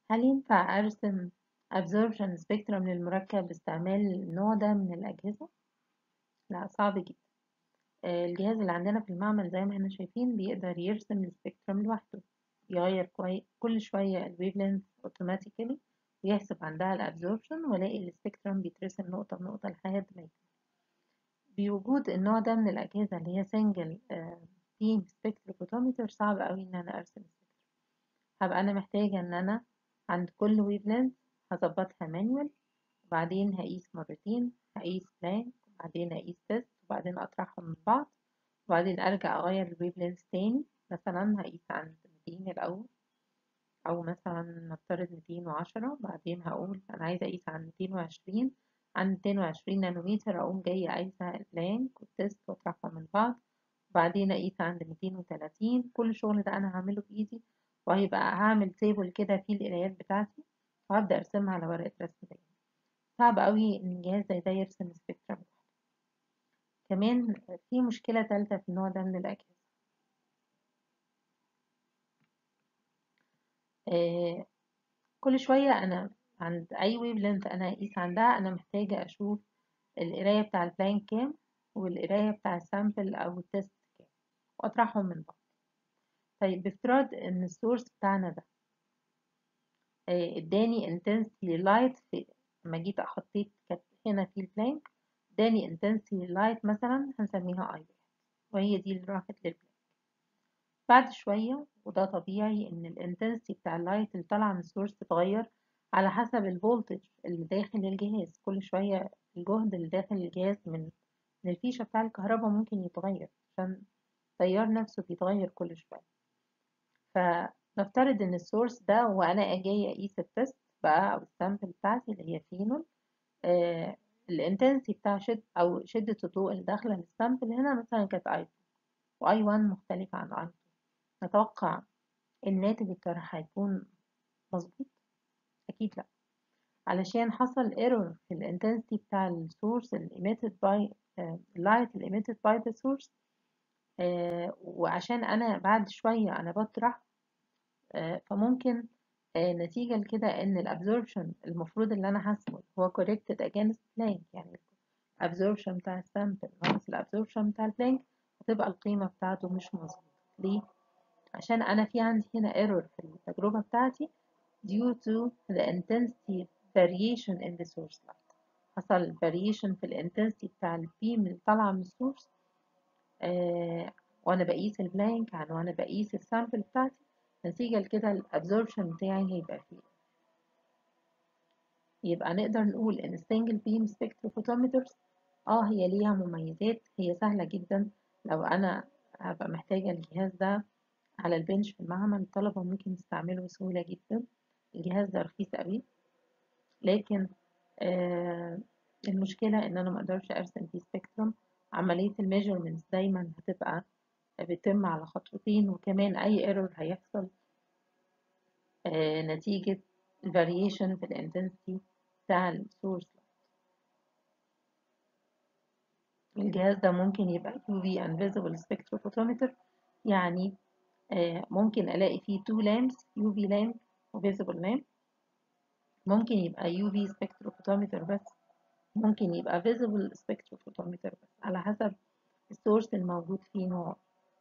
A: هل ينفع أرسم absorption spectrum للمركب باستعمال النوع ده من الأجهزة؟ لا صعب جدا آه، الجهاز اللي عندنا في المعمل زي ما احنا شايفين بيقدر يرسم السبيكترم لوحده يغير كوي... كل شوية الويف لينث اوتوماتيكالي ويحسب عندها الابزوربشن والاقي السبيكترم بيترسم نقطة بنقطة لحد ما يكمل بوجود النوع ده من الأجهزة اللي هي سنجل بيم سبيكتروفوتومتر صعب قوي إن أنا أرسم السبيكترم هبقى أنا محتاجة إن أنا عند كل ويف لينث هظبطها مانوال وبعدين هقيس مرتين هقيس بلانك وبعدين أقيس تيست وبعدين أطرحهم من بعض وبعدين أرجع أغير الويف لينث تاني مثلا هقيس عند ميتين الأول أو مثلا نفترض ميتين وعشرة بعدين هقول أنا عايزة أقيس عند ميتين وعشرين عند ميتين وعشرين نانومتر أقوم جاية قايسة البلانك والتيست وأطرحهم من بعض وبعدين أقيس عند ميتين وتلاتين كل الشغل ده أنا هعمله بإيدي وهيبقى هعمل تيبل كده فيه القرايات بتاعتي وهبدأ أرسمها على ورقة رسم دايما صعب قوي إن جهاز زي ده يرسم سبيكترم كمان في مشكلة تالتة في النوع ده من الأجهزة آه كل شوية أنا عند أي ويف لينث أنا أقيس عندها أنا محتاجة أشوف القراية بتاع البلانك كام والقراية بتاع السامبل أو التست كام وأطرحهم من بعض طيب بافتراض إن السورس بتاعنا ده آه اداني intensity light في لما جيت حطيت كانت هنا في البلانك اداني intensity light مثلا هنسميها اي واحد وهي دي اللي راحت للبلانك بعد شوية وده طبيعي ان الانتنسيتي بتاع اللايت اللي طالعة من السورس تتغير على حسب الفولتج اللي داخل الجهاز كل شوية الجهد اللي داخل الجهاز من من الفيشة بتاع الكهرباء ممكن يتغير عشان التيار نفسه بيتغير كل شوية فنفترض ان السورس ده وانا جاية اقيس التست بقى او السامبل بتاعتي اللي هي فينول آه الانتنسي بتاع شد او شدة الضوء اللي داخلة للسامبل هنا مثلا كانت اي 2 واي 1 مختلفة عن اي 2 نتوقع الناتج الطرح هيكون مظبوط اكيد لا علشان حصل ايرور في الانتنسيتي بتاع السورس emitted by اللايت emitted by the source آه وعشان انا بعد شوية انا بطرح آه فممكن آه نتيجة لكده ان الابزوربشن المفروض اللي انا حاسبه هو corrected against blank يعني الابزوربشن بتاع السامبل ناقص الابزوربشن بتاع البلانك هتبقى القيمة بتاعته مش مظبوطة ليه؟ عشان أنا في عندي هنا error في التجربة بتاعتي due to the intensity variation in the source light حصل variation في الانتنسيتي بتاع البيم اللي طالعة من السورس آه وأنا بقيس البلانك عن وأنا بقيس السامبل بتاعتي نتيجة لكده الابزوربشن بتاعي هيبقى فيه يبقى نقدر نقول إن السنجل بيم سبكتروفوتومترز اه هي ليها مميزات هي سهلة جدا لو أنا هبقى محتاجة الجهاز ده على البنش في المعمل الطلبة ممكن يستعملوا بسهولة جدا الجهاز ده رخيص قوي لكن آه المشكلة إن أنا مقدرش أرسم فيه سبيكتروم عملية الميجرمنتس دايما هتبقى بتتم على خطوتين وكمان أي ايرور هيحصل آه نتيجة الفاريشن في الانتنسيتي بتاع السورس الجهاز ده ممكن يبقى UV Invisible Spectrophotometer يعني آه ممكن ألاقي فيه two lamps UV lamp و visible lamp ممكن يبقى UV Spectrophotometer بس ممكن يبقى Visible Spectrophotometer بس على حسب السورس الموجود فيه نوع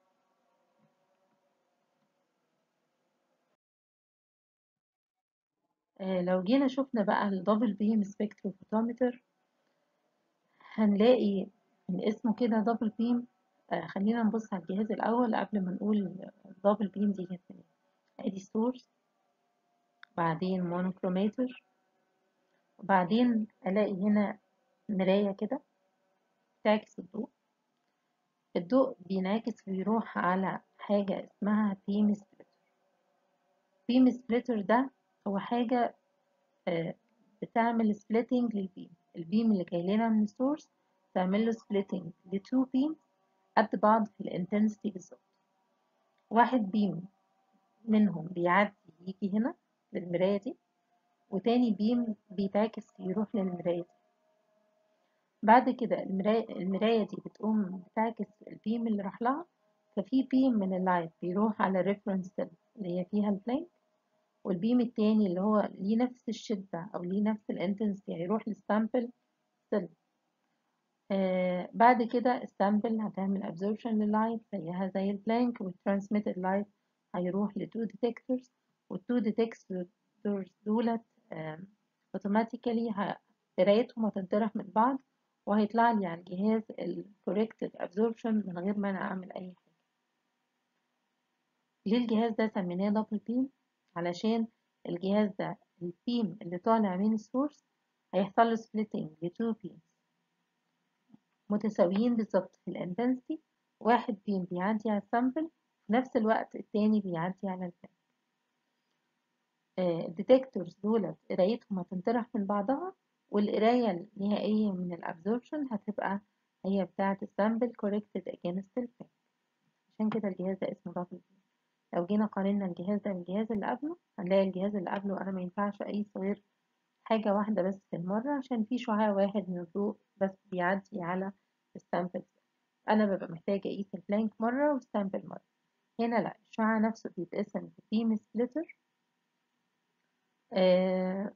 A: آه لو جينا شفنا بقى الدبل بيم سبكتروفوتومتر هنلاقي من اسمه كده دبل بيم آه خلينا نبص على الجهاز الأول قبل ما نقول الدبل بيم دي جت منين ادي السورس بعدين مونوكروماتر وبعدين ألاقي هنا مراية كده تعكس الضوء الضوء بينعكس ويروح على حاجة اسمها بيم سبليتر بيم سبليتر ده هو حاجة آه بتعمل سبليتنج للبيم البيم اللي جاي لنا من السورس تعمل له سبليتنج لتو بيم قد بعض في الانتنسيتي بالظبط واحد بيم منهم بيعدي يجي هنا للمراية دي وتاني بيم بيتعكس يروح للمراية دي بعد كده المراية, المراية دي بتقوم بتعكس البيم اللي راح لها ففي بيم من اللايت بيروح على الريفرنس سيل اللي هي فيها البلانك والبيم التاني اللي هو ليه نفس الشدة أو ليه نفس الانتنسيتي هيروح للسامبل سيل آه بعد كده السامبل هتعمل absorption لللايت زيها زي البلانك والترانسميتد لايت هيروح لتو ديتكتورز والتو ديتكتورز دولت اوتوماتيكالي قرايتهم هتنطرح من بعض وهيطلع لي على الجهاز ال corrected absorption من غير ما انا اعمل اي حاجة ليه الجهاز ده سميناه دبل بيم علشان الجهاز ده البيم اللي طالع من السورس هيحصل له سبليتنج لتو بيمز متساويين بالظبط في الانتنسيتي واحد بيم بيعدي على السامبل في نفس الوقت التاني بيعدي على البلانك الديتكتورز دولت قرايتهم هتنطرح من بعضها والقراية النهائية من الابزوربشن هتبقى هي بتاعة السامبل corrected against البلانك عشان كده الجهاز ده اسمه دبل بيم لو جينا قارنا الجهاز ده بالجهاز اللي قبله هنلاقي الجهاز اللي قبله انا ما ينفعش اقيس غير حاجة واحدة بس في المرة عشان في شعاع واحد من الضوء بس بيعدي على السامبل انا ببقى محتاجة اقيس البلانك مرة والسامبل مرة هنا لا الشعاع نفسه بيتقسم في بيم سبليتر آه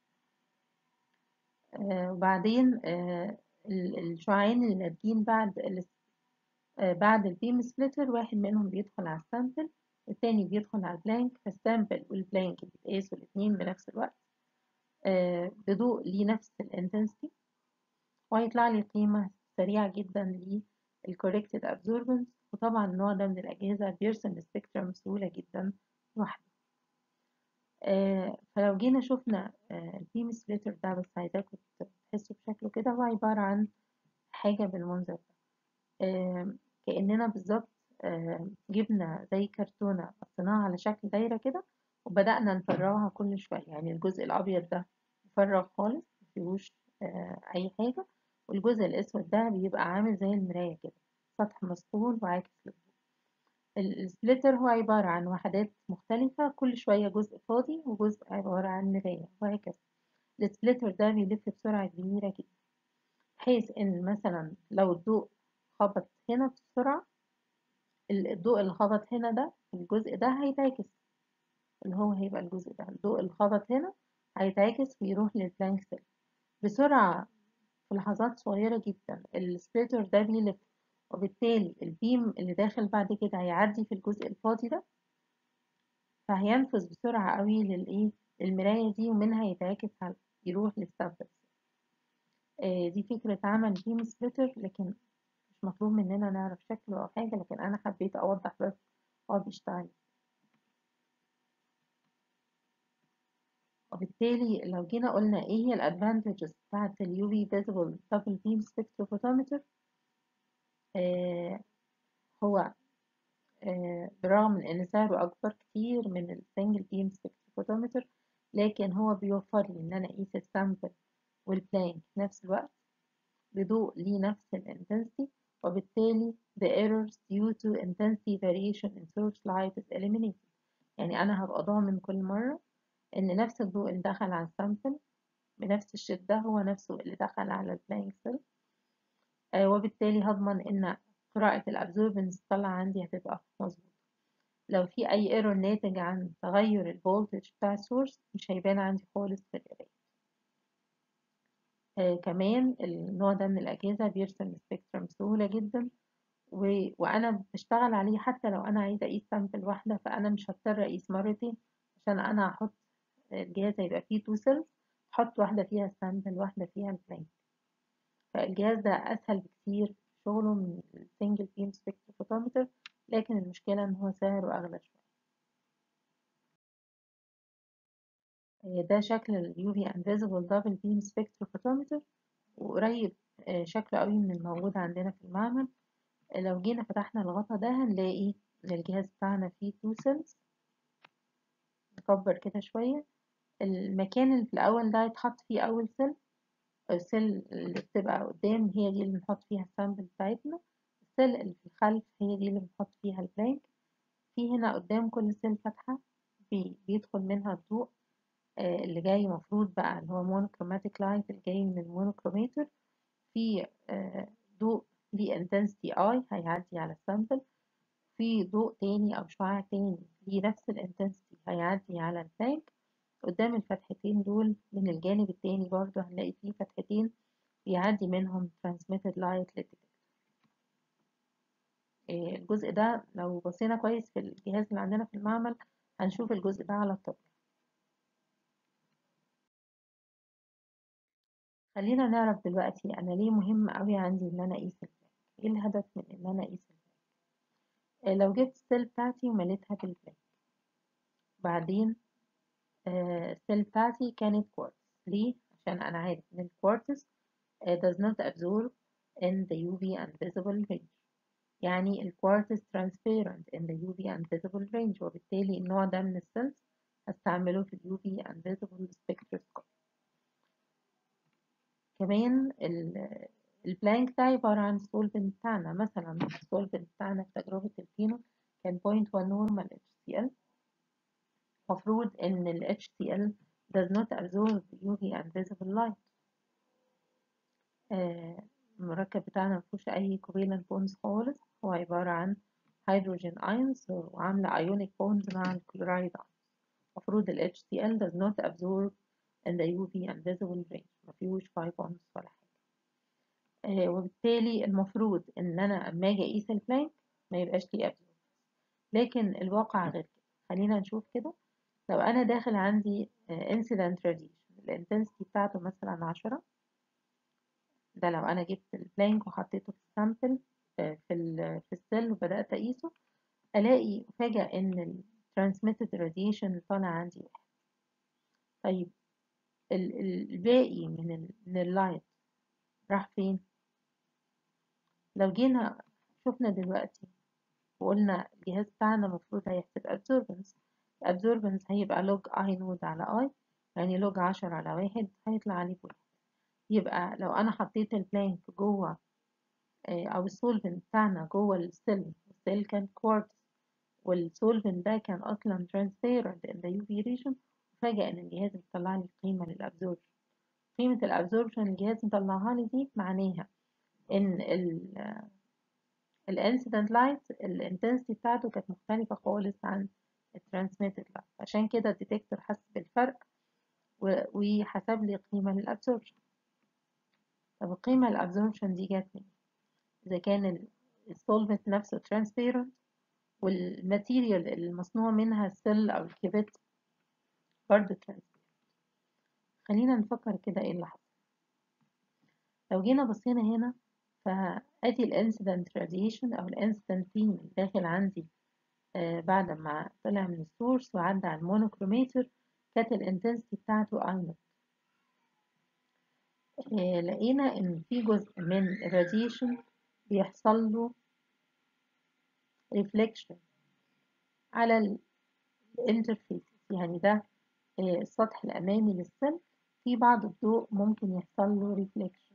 A: آه وبعدين آه الشعاعين اللي ناتجين بعد آه بعد البيم سبليتر واحد منهم بيدخل على السامبل التاني بيدخل على البلانك فالسامبل والبلانك بيتقاسوا الاتنين بنفس الوقت آه بضوء ليه نفس الانتنسيتي وهيطلع لي قيمة سريعة جدا للcorrected absorbance وطبعا النوع ده من الأجهزة بيرسم السبيكترم بسهولة جدا لوحده آه فلو جينا شفنا آه البيم سبليتر ده بس عايزاكم تحسوا بشكله كده هو عبارة عن حاجة بالمنظر ده آه كأننا بالظبط جبنا زي كرتونة حطيناها على شكل دايرة كده وبدأنا نفرغها كل شوية يعني الجزء الأبيض ده مفرغ خالص مفيهوش أي حاجة والجزء الأسود ده بيبقى عامل زي المراية كده سطح مسطول وعاكس للضوء السبليتر هو عبارة عن وحدات مختلفة كل شوية جزء فاضي وجزء عبارة عن مراية وهكذا السبليتر ده بيلف بسرعة كبيرة جدا بحيث إن مثلا لو الضوء خبط هنا بسرعة الضوء اللي خبط هنا ده الجزء ده هيتعكس اللي هو هيبقى الجزء ده الضوء اللي خبط هنا هيتعكس ويروح للبلانك سيل بسرعة في لحظات صغيرة جدا السبليتر ده بيلف وبالتالي البيم اللي داخل بعد كده هيعدي في الجزء الفاضي ده فهينفذ بسرعة قوي للإيه للمراية دي ومنها يتعكس على يروح للسامبل آه دي فكرة عمل بيم سبليتر لكن مش مطلوب مننا نعرف شكله أو حاجة لكن أنا حبيت أوضح بس هو بيشتغل وبالتالي لو جينا قلنا ايه هي الادفانتجز بتاعت اليو في فيزيبل دبل بيم سبكتروفوتومتر آه هو آه برغم من ان سعره اكبر كتير من السنجل بيم سبكتروفوتومتر لكن هو بيوفر لي ان انا اقيس السامبل والبلانك في نفس الوقت بضوء ليه نفس الانتنسيتي وبالتالي the errors due to intensity variation in searchlight is eliminated يعني انا هبقى ضامن كل مرة ان نفس الضوء اللي دخل على السامبل بنفس الشدة هو نفسه اللي دخل على البلانك سيل آه وبالتالي هضمن ان قراءة الابزوربنس طلع عندي هتبقى مظبوطة لو في اي ايرور ناتج عن تغير الفولتج بتاع السورس مش هيبان عندي خالص في القراية آه كمان النوع ده من الأجهزة بيرسم السبيكترم بسهولة جدا و... وأنا بشتغل عليه حتى لو أنا عايزة أقيس سامبل واحدة فأنا مش هضطر أقيس مرتين عشان أنا هحط الجهاز هيبقى فيه تو سيلز حط واحدة فيها السامبل واحدة فيها البلانك فالجهاز ده أسهل بكتير شغله من السنجل بيم سبكتروفوتومتر لكن المشكلة إن هو سعره أغلى شوية ده شكل ال UV Invisible Double Beam Spectrophotometer وقريب شكله قوي من الموجود عندنا في المعمل لو جينا فتحنا الغطا ده هنلاقي إن الجهاز بتاعنا فيه two cells نكبر كده شوية المكان اللي في الأول ده يتحط فيه أول سيل السيل اللي بتبقى قدام هي دي اللي بنحط فيها السامبل بتاعتنا السيل اللي في الخلف هي دي اللي بنحط فيها البلانك في هنا قدام كل سيل فتحة بي بيدخل منها الضوء آه اللي جاي مفروض بقى اللي هو مونوكروماتيك لايت اللي جاي من المونوكروميتر في آه ضوء ليه intensity I هيعدي على السامبل في ضوء تاني أو شعاع تاني ليه نفس الانتنسيتي هيعدي على البلانك قدام الفتحتين دول من الجانب التاني برضه هنلاقي فيه فتحتين بيعدي منهم transmitted light للديتكتور الجزء ده لو بصينا كويس في الجهاز اللي عندنا في المعمل هنشوف الجزء ده على الطبق خلينا نعرف دلوقتي أنا ليه مهم أوي عندي إن أنا أقيس البلاك إيه الهدف من إن أنا أقيس البلاك لو جبت السيل بتاعتي ومليتها بالبلاك بعدين السيل بتاعتي كانت كوارتز ليه؟ عشان أنا عارف إن الكوارتز does not absorb in the UV and visible range يعني الكوارتز transparent in the UV and visible range وبالتالي النوع ده من السيلز هستعمله في ال UV and visible spectroscopy كمان البلانك ده عبارة عن السولفنت بتاعنا مثلا السولفنت بتاعنا في تجربة الكينو كان 0.1 نورمال HCl مفروض إن ال HCl does not absorb UV and visible light آه المركب بتاعنا مفيهوش أي covalent bonds خالص هو عبارة عن هيدروجين ايونز وعاملة ايونيك بوندز مع الكلورايد ايونز المفروض ال HCl does not absorb in the UV and visible range مفيهوش باي بونز ولا حاجة آه وبالتالي المفروض إن أنا أما أجي أقيس البلانك ما يبقاش ليه أبزورب لكن الواقع غير كده خلينا نشوف كده لو أنا داخل عندي آه incident radiation الانتنسيتي بتاعته مثلا عشرة ده لو أنا جبت البلانك وحطيته في السامبل آه في ال في السيل وبدأت أقيسه ألاقي فجأة إن ال transmitted radiation طالع عندي واحد طيب الباقي من ال من اللايت راح فين لو جينا شفنا دلوقتي وقلنا الجهاز بتاعنا المفروض هيحسب absorbance absorbance هيبقى لوج اي نود على اي يعني لوج عشرة على واحد هيطلع عليه بواحد يبقى لو انا حطيت البلانك جوه او السولفنت بتاعنا جوه السيل السيل كان كوارتز والسولفنت ده كان اصلا transparent in the UV region فجأة ان الجهاز بيطلع لي قيمة للابزوربشن قيمة الابزوربشن الجهاز مطلعها لي دي معناها ان ال الانسيدنت لايت الانتنسيتي بتاعته كانت مختلفة خالص عن الترانسميتد لايت عشان كده الديتكتور حس بالفرق وحسب لي قيمة للابزوربشن طب القيمة الابزوربشن دي جت منين إذا كان السولفنت نفسه ترانسبيرنت والماتيريال المصنوع منها السيل أو الكيبت برضه ترانسبيرنت خلينا نفكر كده ايه اللي حصل لو جينا بصينا هنا فأدي الانسيدنت راديشن أو الانسيدنت بيم اللي داخل عندي آه بعد ما طلع من السورس وعدى على المونوكروميتر كانت الانتنسيتي بتاعته اي آه لقينا إن في جزء من الراديشن بيحصل له ريفليكشن على الانترفيس يعني ده آه السطح الأمامي للسيل في بعض الضوء ممكن يحصل له ريفليكشن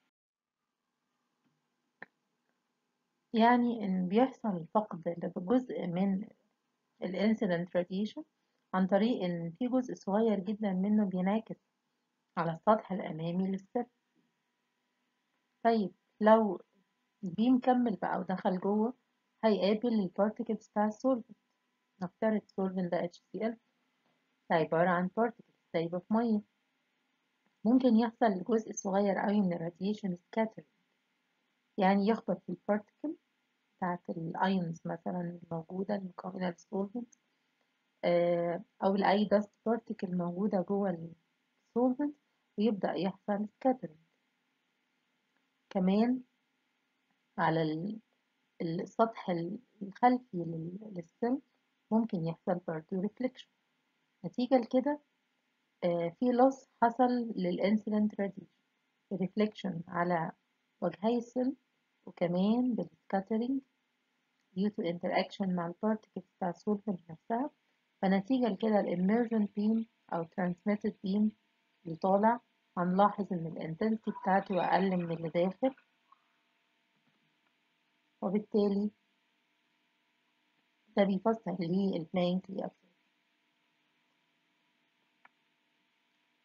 A: يعني إن بيحصل فقد لجزء من الانسيدنت راديشن عن طريق إن في جزء صغير جدا منه بينعكس على السطح الأمامي للسيل طيب لو البيم كمل بقى ودخل جوه هيقابل البارتيكلز بتاع السولفنت نفترض السولفنت ده HCl ده عبارة عن بارتيكلز سايبة في مية ممكن يحصل جزء صغير قوي من الراديشن سكاتر يعني يخبط في البارتيكل بتاعت الايونز مثلا الموجودة المكونة للسولفنت أو لأي دست بارتيكل موجودة جوه السولفنت ويبدأ يحصل سكاترينج كمان على السطح الخلفي للسيل ممكن يحصل برضه ريفليكشن نتيجة لكده في لوس حصل للانسيدنت راديشن ريفليكشن على وجهي السيل وكمان بالسكاترينج due to interaction مع البارتيكلز بتاع السولفنت نفسها فنتيجة لكده الاميرجن بيم أو transmitted beam اللي طالع هنلاحظ إن الانتنسيتي بتاعته أقل من اللي داخل وبالتالي ده بيفسر ليه البلانك ليه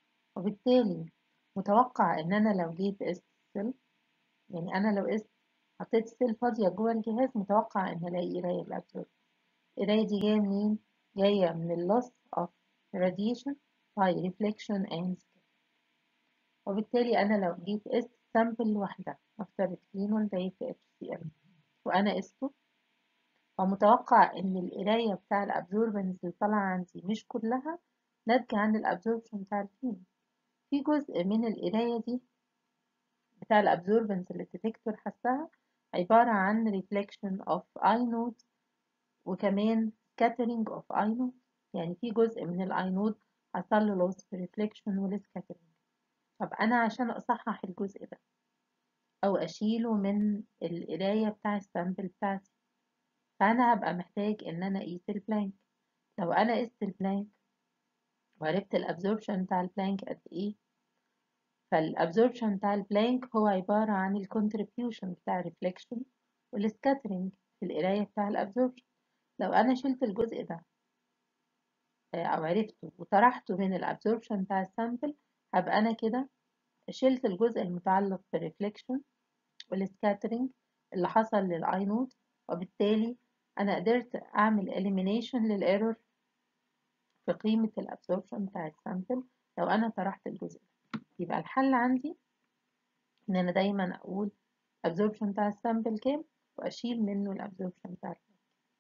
A: وبالتالي متوقع إن أنا لو جيت قست السيل يعني أنا لو قست حطيت سيل فاضية جوه الجهاز متوقع إن ألاقي قراية بالأبزورب القراية دي جاية منين؟ جاية من ال loss of radiation by reflection and scattering وبالتالي أنا لو جيت قست سامبل واحدة نفترض فينول ده في HCl وأنا قسته فمتوقع إن القراية بتاع الأبزوربنس اللي طالعة عندي مش كلها ناتجة عن الأبزوربشن بتاع الفينول في جزء من القراية دي بتاع الأبزوربنس اللي الديتكتور حسها عبارة عن reflection of inode وكمان scattering of inode يعني في جزء من الأينود حصل له loss في reflection والscattering طب أنا عشان أصحح الجزء ده أو أشيله من القراية بتاع السامبل بتاعتي فأنا هبقى محتاج إن أنا أقيس البلانك لو أنا قست البلانك وعرفت الأبزوربشن بتاع البلانك قد إيه فالابزوربشن بتاع البلانك هو عبارة عن الكونتريبيوشن بتاع الريفليكشن والسكاترينج في القراية بتاع الابزوربشن لو أنا شلت الجزء ده أو عرفته وطرحته من الابزوربشن بتاع السامبل هبقى أنا كده شلت الجزء المتعلق بالريفليكشن والسكاترينج اللي حصل للآي نود وبالتالي أنا قدرت أعمل elimination للإيرور في قيمة الابزوربشن بتاع السامبل لو أنا طرحت الجزء ده يبقى الحل عندي إن أنا دايما أقول absorption بتاع السامبل كام وأشيل منه الابزوربشن بتاع البلانك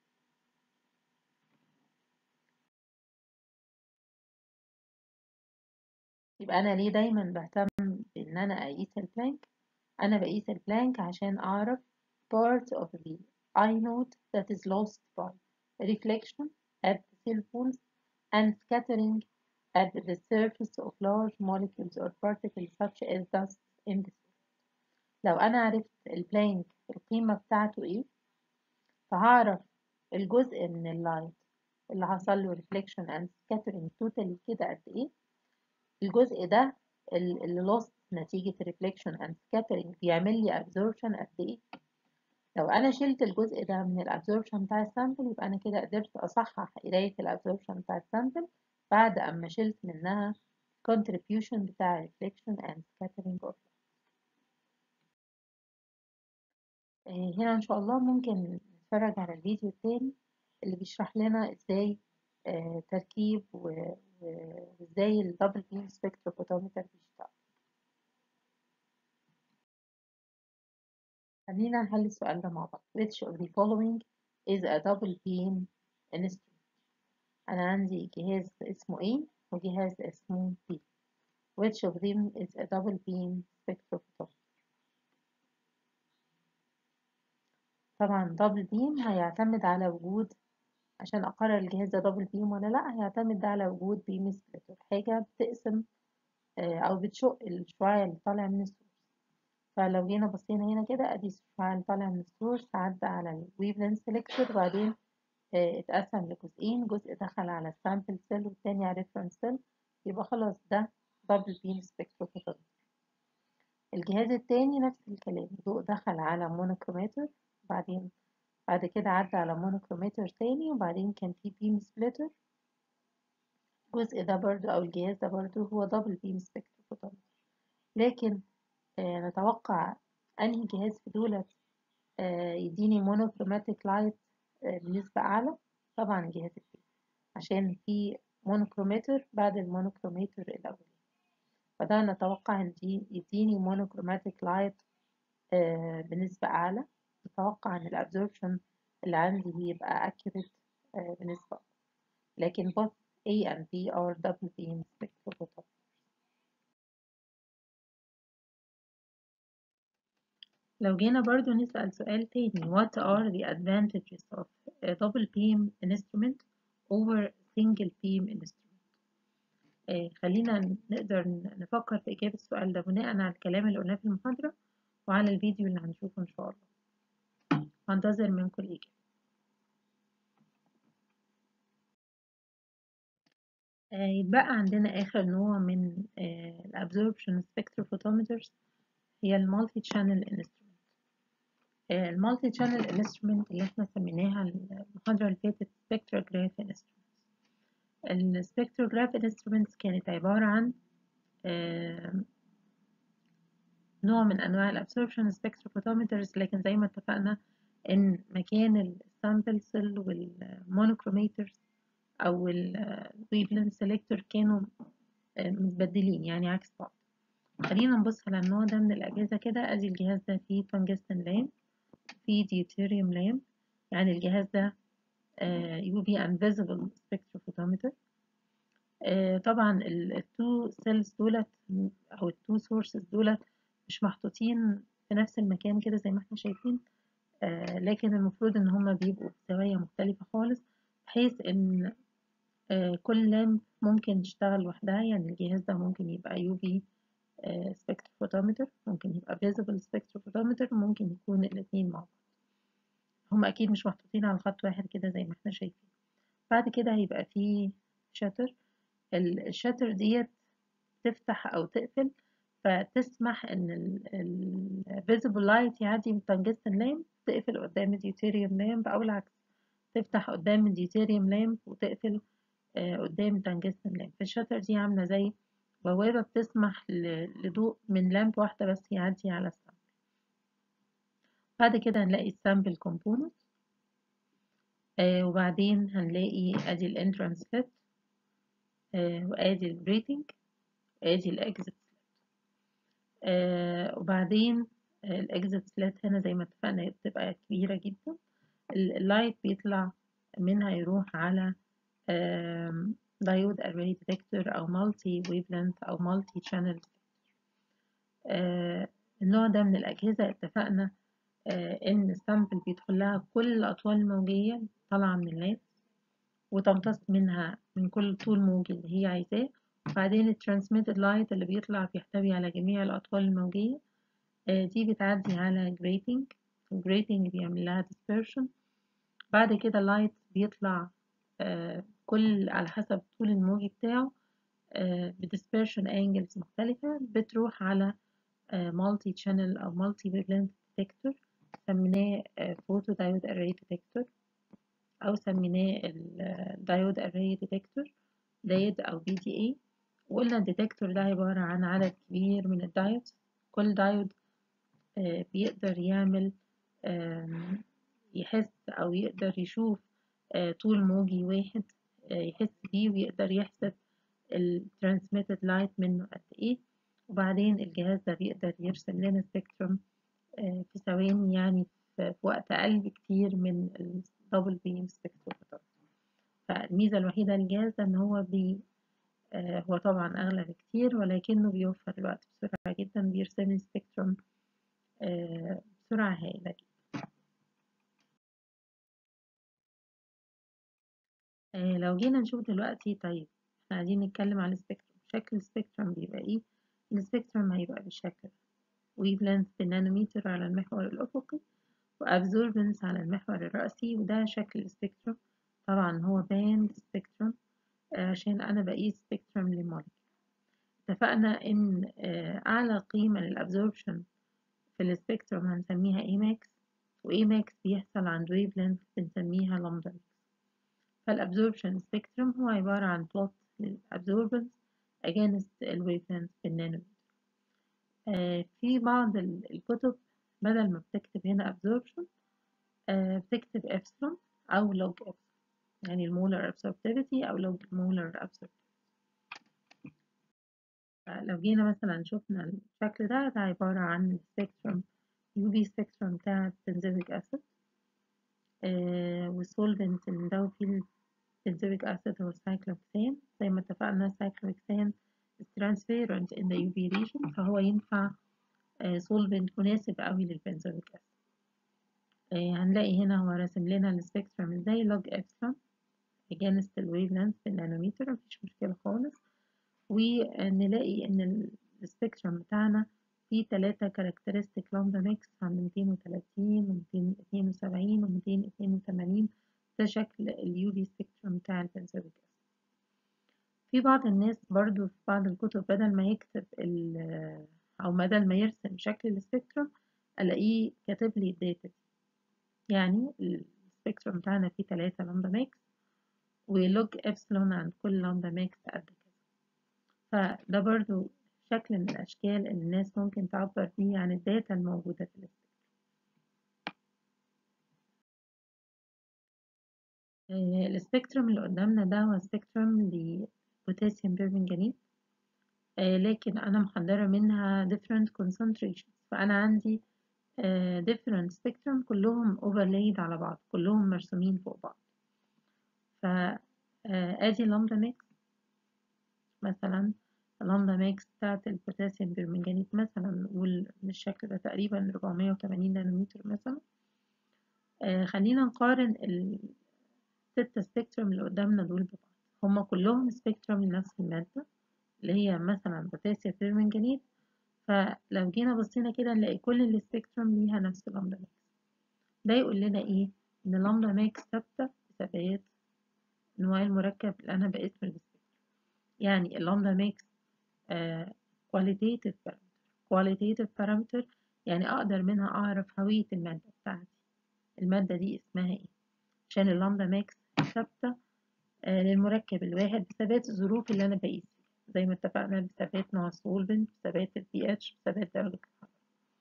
A: يبقى أنا ليه دايما بهتم بإن أنا أقيس البلانك أنا بقيس البلانك عشان أعرف part of the inode that is lost by reflection at the cell walls and scattering at the surface of large molecules or particles such as dust in the soil. لو أنا عرفت البلانك القيمة بتاعته إيه فهعرف الجزء من اللايت اللي حصل له reflection and scattering totally كده قد إيه الجزء ده اللي lost نتيجة reflection and scattering بيعمل لي absorption قد إيه لو أنا شلت الجزء ده من الابزوربشن بتاع السامبل يبقى أنا كده قدرت أصحح قراية الابزوربشن بتاع السامبل بعد أما شلت منها contribution بتاع reflection and scattering of هنا إن شاء الله ممكن نتفرج على الفيديو التاني اللي بيشرح لنا إزاي تركيب وإزاي الدبل بيم سبكتروفوتومتر بيشتغل خلينا نحل السؤال ده مع بعض which of the following is a double beam instrument أنا عندي جهاز اسمه A وجهاز اسمه B which of them is a double beam spectrophotometer طبعا double beam هيعتمد على وجود عشان أقرر الجهاز ده double beam ولا لأ هيعتمد على وجود beam splitter حاجة بتقسم أو بتشق الشعاع اللي طالع من السورس فلو جينا بصينا هنا كده ادي الشعاع اللي طالع من السورس عدى على الويف لينث سيلكتور وبعدين اتقسم لجزئين جزء دخل على السامبل سيل والتاني على الريفرنس سيل يبقى خلاص ده دبل بيم سبكتروفوتومتر الجهاز التاني نفس الكلام ضوء دخل على مونوكروماتر بعدين بعد كده عدى على مونوكروماتر تاني وبعدين كان في بيم سبليتر الجزء ده برضو أو الجهاز ده برضو هو دبل بيم سبكتروفوتومتر لكن آه نتوقع أنهي جهاز في دولت آه يديني مونوكروماتيك لايت آه بنسبة أعلى طبعا الجهاز التاني عشان في مونوكروماتر بعد المونوكروماتر الأولاني فده نتوقع إن يديني مونوكروماتيك لايت بنسبة أعلى نتوقع إن الأبزوربشن اللي عندي يبقى accurate بنسبة أكبر لكن both A and B are double beam spectrophotometers لو جينا برضو نسأل سؤال تاني what are the advantages of a double beam instrument over single beam instrument آه خلينا نقدر نفكر في إجابة السؤال ده بناء على الكلام اللي قلناه في المحاضرة وعلى الفيديو اللي هنشوفه إن شاء الله هنتظر منكم الإجابة آه يبقى عندنا آخر نوع من آه الابزوربشن spectrophotometers هي المالتي channel instrument المالتي channel instrument اللي احنا سميناها المحاضرة اللي فاتت spectrograph instruments السبكتروجراف instruments كانت عبارة عن نوع من أنواع الابسوربشن spectrophotometers لكن زي ما اتفقنا إن مكان السامبل سيل والمونوكروميترز أو الويفلنت سيلكتور كانوا متبدلين يعني عكس بعض خلينا نبص على النوع ده من الأجهزة كده أدي الجهاز ده فيه تنجستن لامب فيه ديوتيريوم لامب يعني الجهاز ده UV invisible spectrophotometer طبعا التو سيلز دولت أو التو سورسز دولت مش محطوطين في نفس المكان كده زي ما احنا شايفين لكن المفروض ان هما بيبقوا بزوايا مختلفة خالص بحيث ان كل لامب ممكن تشتغل لوحدها يعني الجهاز ده ممكن يبقى UV spectrophotometer ممكن يبقى visible spectrophotometer ممكن يكون الاتنين مع بعض هما أكيد مش محطوطين على خط واحد كده زي ما احنا شايفين بعد كده هيبقى فيه شاتر الشاتر ديت تفتح أو تقفل فتسمح إن ال visible light يعدي من tungsten lamp تقفل قدام الديوتيريوم لامب أو العكس تفتح قدام الديوتيريوم لامب وتقفل قدام tungsten لامب فالشاتر دي عاملة زي بوابة بتسمح لضوء من لامب واحدة بس يعدي على السامبل بعد كده هنلاقي السامبل كومبوننت آه وبعدين هنلاقي ادي الانترانس سليت آه وادي الريتنج ادي الاكزيت سليت آه وبعدين الاكزيت سليت هنا زي ما اتفقنا بتبقى كبيرة جدا اللايت بيطلع منها يروح على دايود array detector أو multi wavelength أو multi channel آه النوع ده من الأجهزة اتفقنا آه إن السامبل بيدخل لها كل الأطوال الموجية طالعة من اللاب وتمتص منها من كل طول موجي اللي هي عايزاه وبعدين الترانسميتد لايت اللي بيطلع بيحتوي على جميع الأطوال الموجية آه دي بتعدي على جريتنج الجريتنج بيعمل لها dispersion بعد كده اللايت بيطلع كل على حسب طول الموجي بتاعه بدispersion angles مختلفة بتروح على multi channel أو multi wavelength detector سميناه photo diode array detector أو سميناه diode array detector دايد أو BDA وقلنا الديتكتور ده عبارة عن عدد كبير من الدايود كل دايود بيقدر يعمل يحس أو يقدر يشوف طول موجي واحد يحس بيه ويقدر يحسب الترانسميتد لايت منه قد ايه وبعدين الجهاز ده بيقدر يرسم لنا سبيكتروم في ثواني يعني في وقت أقل بكتير من الدبل بيم سبيكتروم فالميزة الوحيدة للجهاز ده إن هو بي هو طبعا أغلى بكتير ولكنه بيوفر الوقت بسرعة جدا بيرسم سبيكتروم بسرعة هائلة جدا آه لو جينا نشوف دلوقتي طيب احنا عايزين نتكلم عن السبيكتروم شكل السبيكتروم بيبقى ايه السبيكتروم هيبقى بالشكل ويف لينث بالنانومتر على المحور الأفقي وابزوربنس على المحور الرأسي وده شكل السبيكتروم طبعا هو باند سبيكتروم آه عشان أنا بقيس سبيكتروم لمولكيول اتفقنا إن آه أعلى قيمة للأبزوربشن في السبيكتروم هنسميها Emax و Emax بيحصل عند ويف لينث بنسميها لامدا ماكس فالابزوربشن سبيكتروم هو عبارة عن بلوت للابزوربنس against الويفلينث بالنانومتر آه في بعض الكتب بدل ما بتكتب هنا absorption آه بتكتب epsilon أو log epsilon يعني المولر absorptivity أو log molar absorptivity لو جينا مثلا شفنا الشكل ده ده عبارة عن السبيكتروم UV سبيكتروم بتاع بنزويك أسيد آه والسولفنت اللي ده فيه البنزويك أسيد هو السايكلوكسان زي ما اتفقنا السايكلوكسان is transparent in the UV region فهو ينفع آه solvent مناسب قوي للبنزويك أسيد آه هنلاقي هنا هو راسم لنا السبيكتروم ازاي log epsilon against the wavelength بالنانومتر مفيش مشكلة خالص ونلاقي ان السبيكتروم بتاعنا فيه تلاتة كاركترستيك لامدا ميكس عند 230 و 272 و 282 ده شكل اليو في سبيكتروم بتاع البنزويك أسيد في بعض الناس برضو في بعض الكتب بدل ما يكتب أو بدل ما يرسم شكل السبيكتروم ألاقيه كاتب لي الداتا دي يعني السبيكتروم بتاعنا فيه تلاتة لامدا ميكس ولوج إبسلون عند كل لامدا ميكس قد كده فده برضو شكل من الأشكال اللي الناس ممكن تعبر بيه عن الداتا الموجودة في السبيكترم السبيكترم اللي قدامنا ده هو سبيكترم لبوتاسيوم بيرمنجانيت لكن أنا محضرة منها different concentrations فأنا عندي different spectrum كلهم overlaid على بعض كلهم مرسومين فوق بعض فأدي لامدا ميكس مثلا اللامدا ميكس بتاعت البوتاسيوم بيرمنجانيت مثلا نقول بالشكل ده تقريبا 480 نانومتر مثلا خلينا نقارن الستة سبيكترم اللي قدامنا دول ببعض هما كلهم سبيكترم لنفس المادة اللي هي مثلا بوتاسيوم بيرمنجانيت فلو جينا بصينا كده نلاقي كل السبيكترم ليها نفس اللامدا ميكس ده يقول لنا ايه ان اللامدا ميكس ثابتة بثبات انواع المركب اللي انا بقيت في السبيكترم يعني اللامدا ميكس qualitative parameter qualitative parameter يعني اقدر منها اعرف هوية المادة بتاعتي المادة دي اسمها ايه عشان اللامدا ميكس ثابتة آه للمركب الواحد بثبات الظروف اللي انا بقيس زي ما اتفقنا بثبات نوع السولفنت بثبات البي اتش بثبات درجة الحرارة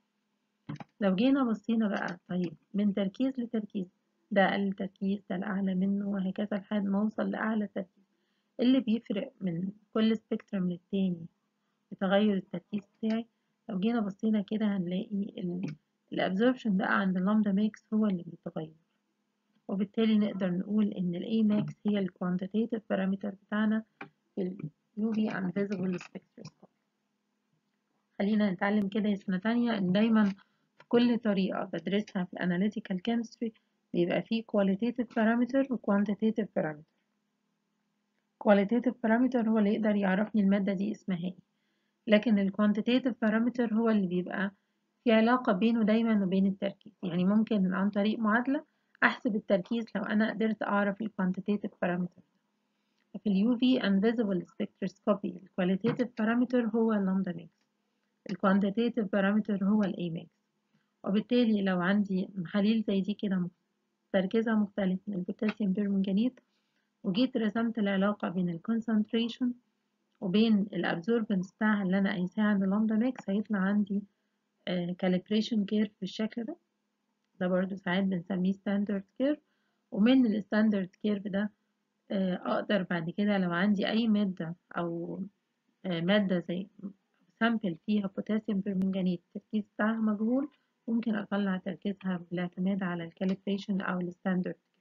A: لو جينا بصينا بقى طيب من تركيز لتركيز ده أقل تركيز ده الأعلى منه وهكذا لحد ما أوصل لأعلى تركيز اللي بيفرق من كل سبيكترم للتاني بتغير التركيز بتاعي لو جينا بصينا كده هنلاقي الابزوربشن بقى عند اللامدا ماكس هو اللي بيتغير وبالتالي نقدر نقول إن ال A max هي ال quantitative parameter بتاعنا في ال UV invisible spectroscopy خلينا نتعلم كده يا سنة تانية إن دايما في كل طريقة بدرسها في الاناليتيكال chemistry بيبقى فيه qualitative parameter و quantitative parameter qualitative parameter هو اللي يقدر يعرفني المادة دي اسمها ايه لكن ال quantitative parameter هو اللي بيبقى في علاقة بينه دايما وبين التركيز يعني ممكن عن طريق معادلة أحسب التركيز لو أنا قدرت أعرف ال quantitative parameter في ال UV invisible spectroscopy ال qualitative parameter هو اللامدا ميكس ال quantitative parameter هو ال A max وبالتالي لو عندي محاليل زي دي كده تركيزها مختلف من البوتاسيوم بيرمنجانيت وجيت رسمت العلاقة بين ال concentration وبين الابزوربنس بتاعها اللي أنا قايساها عند اللامدا ميكس هيطلع عندي calibration curve بالشكل ده ده برضو ساعات بنسميه standard curve ومن الستاندرد كيرف ده أقدر بعد كده لو عندي أي مادة أو مادة زي سامبل فيها بوتاسيوم بيرمنجانيت التركيز بتاعها مجهول ممكن أطلع تركيزها بالاعتماد على الكاليبريشن أو الستاندرد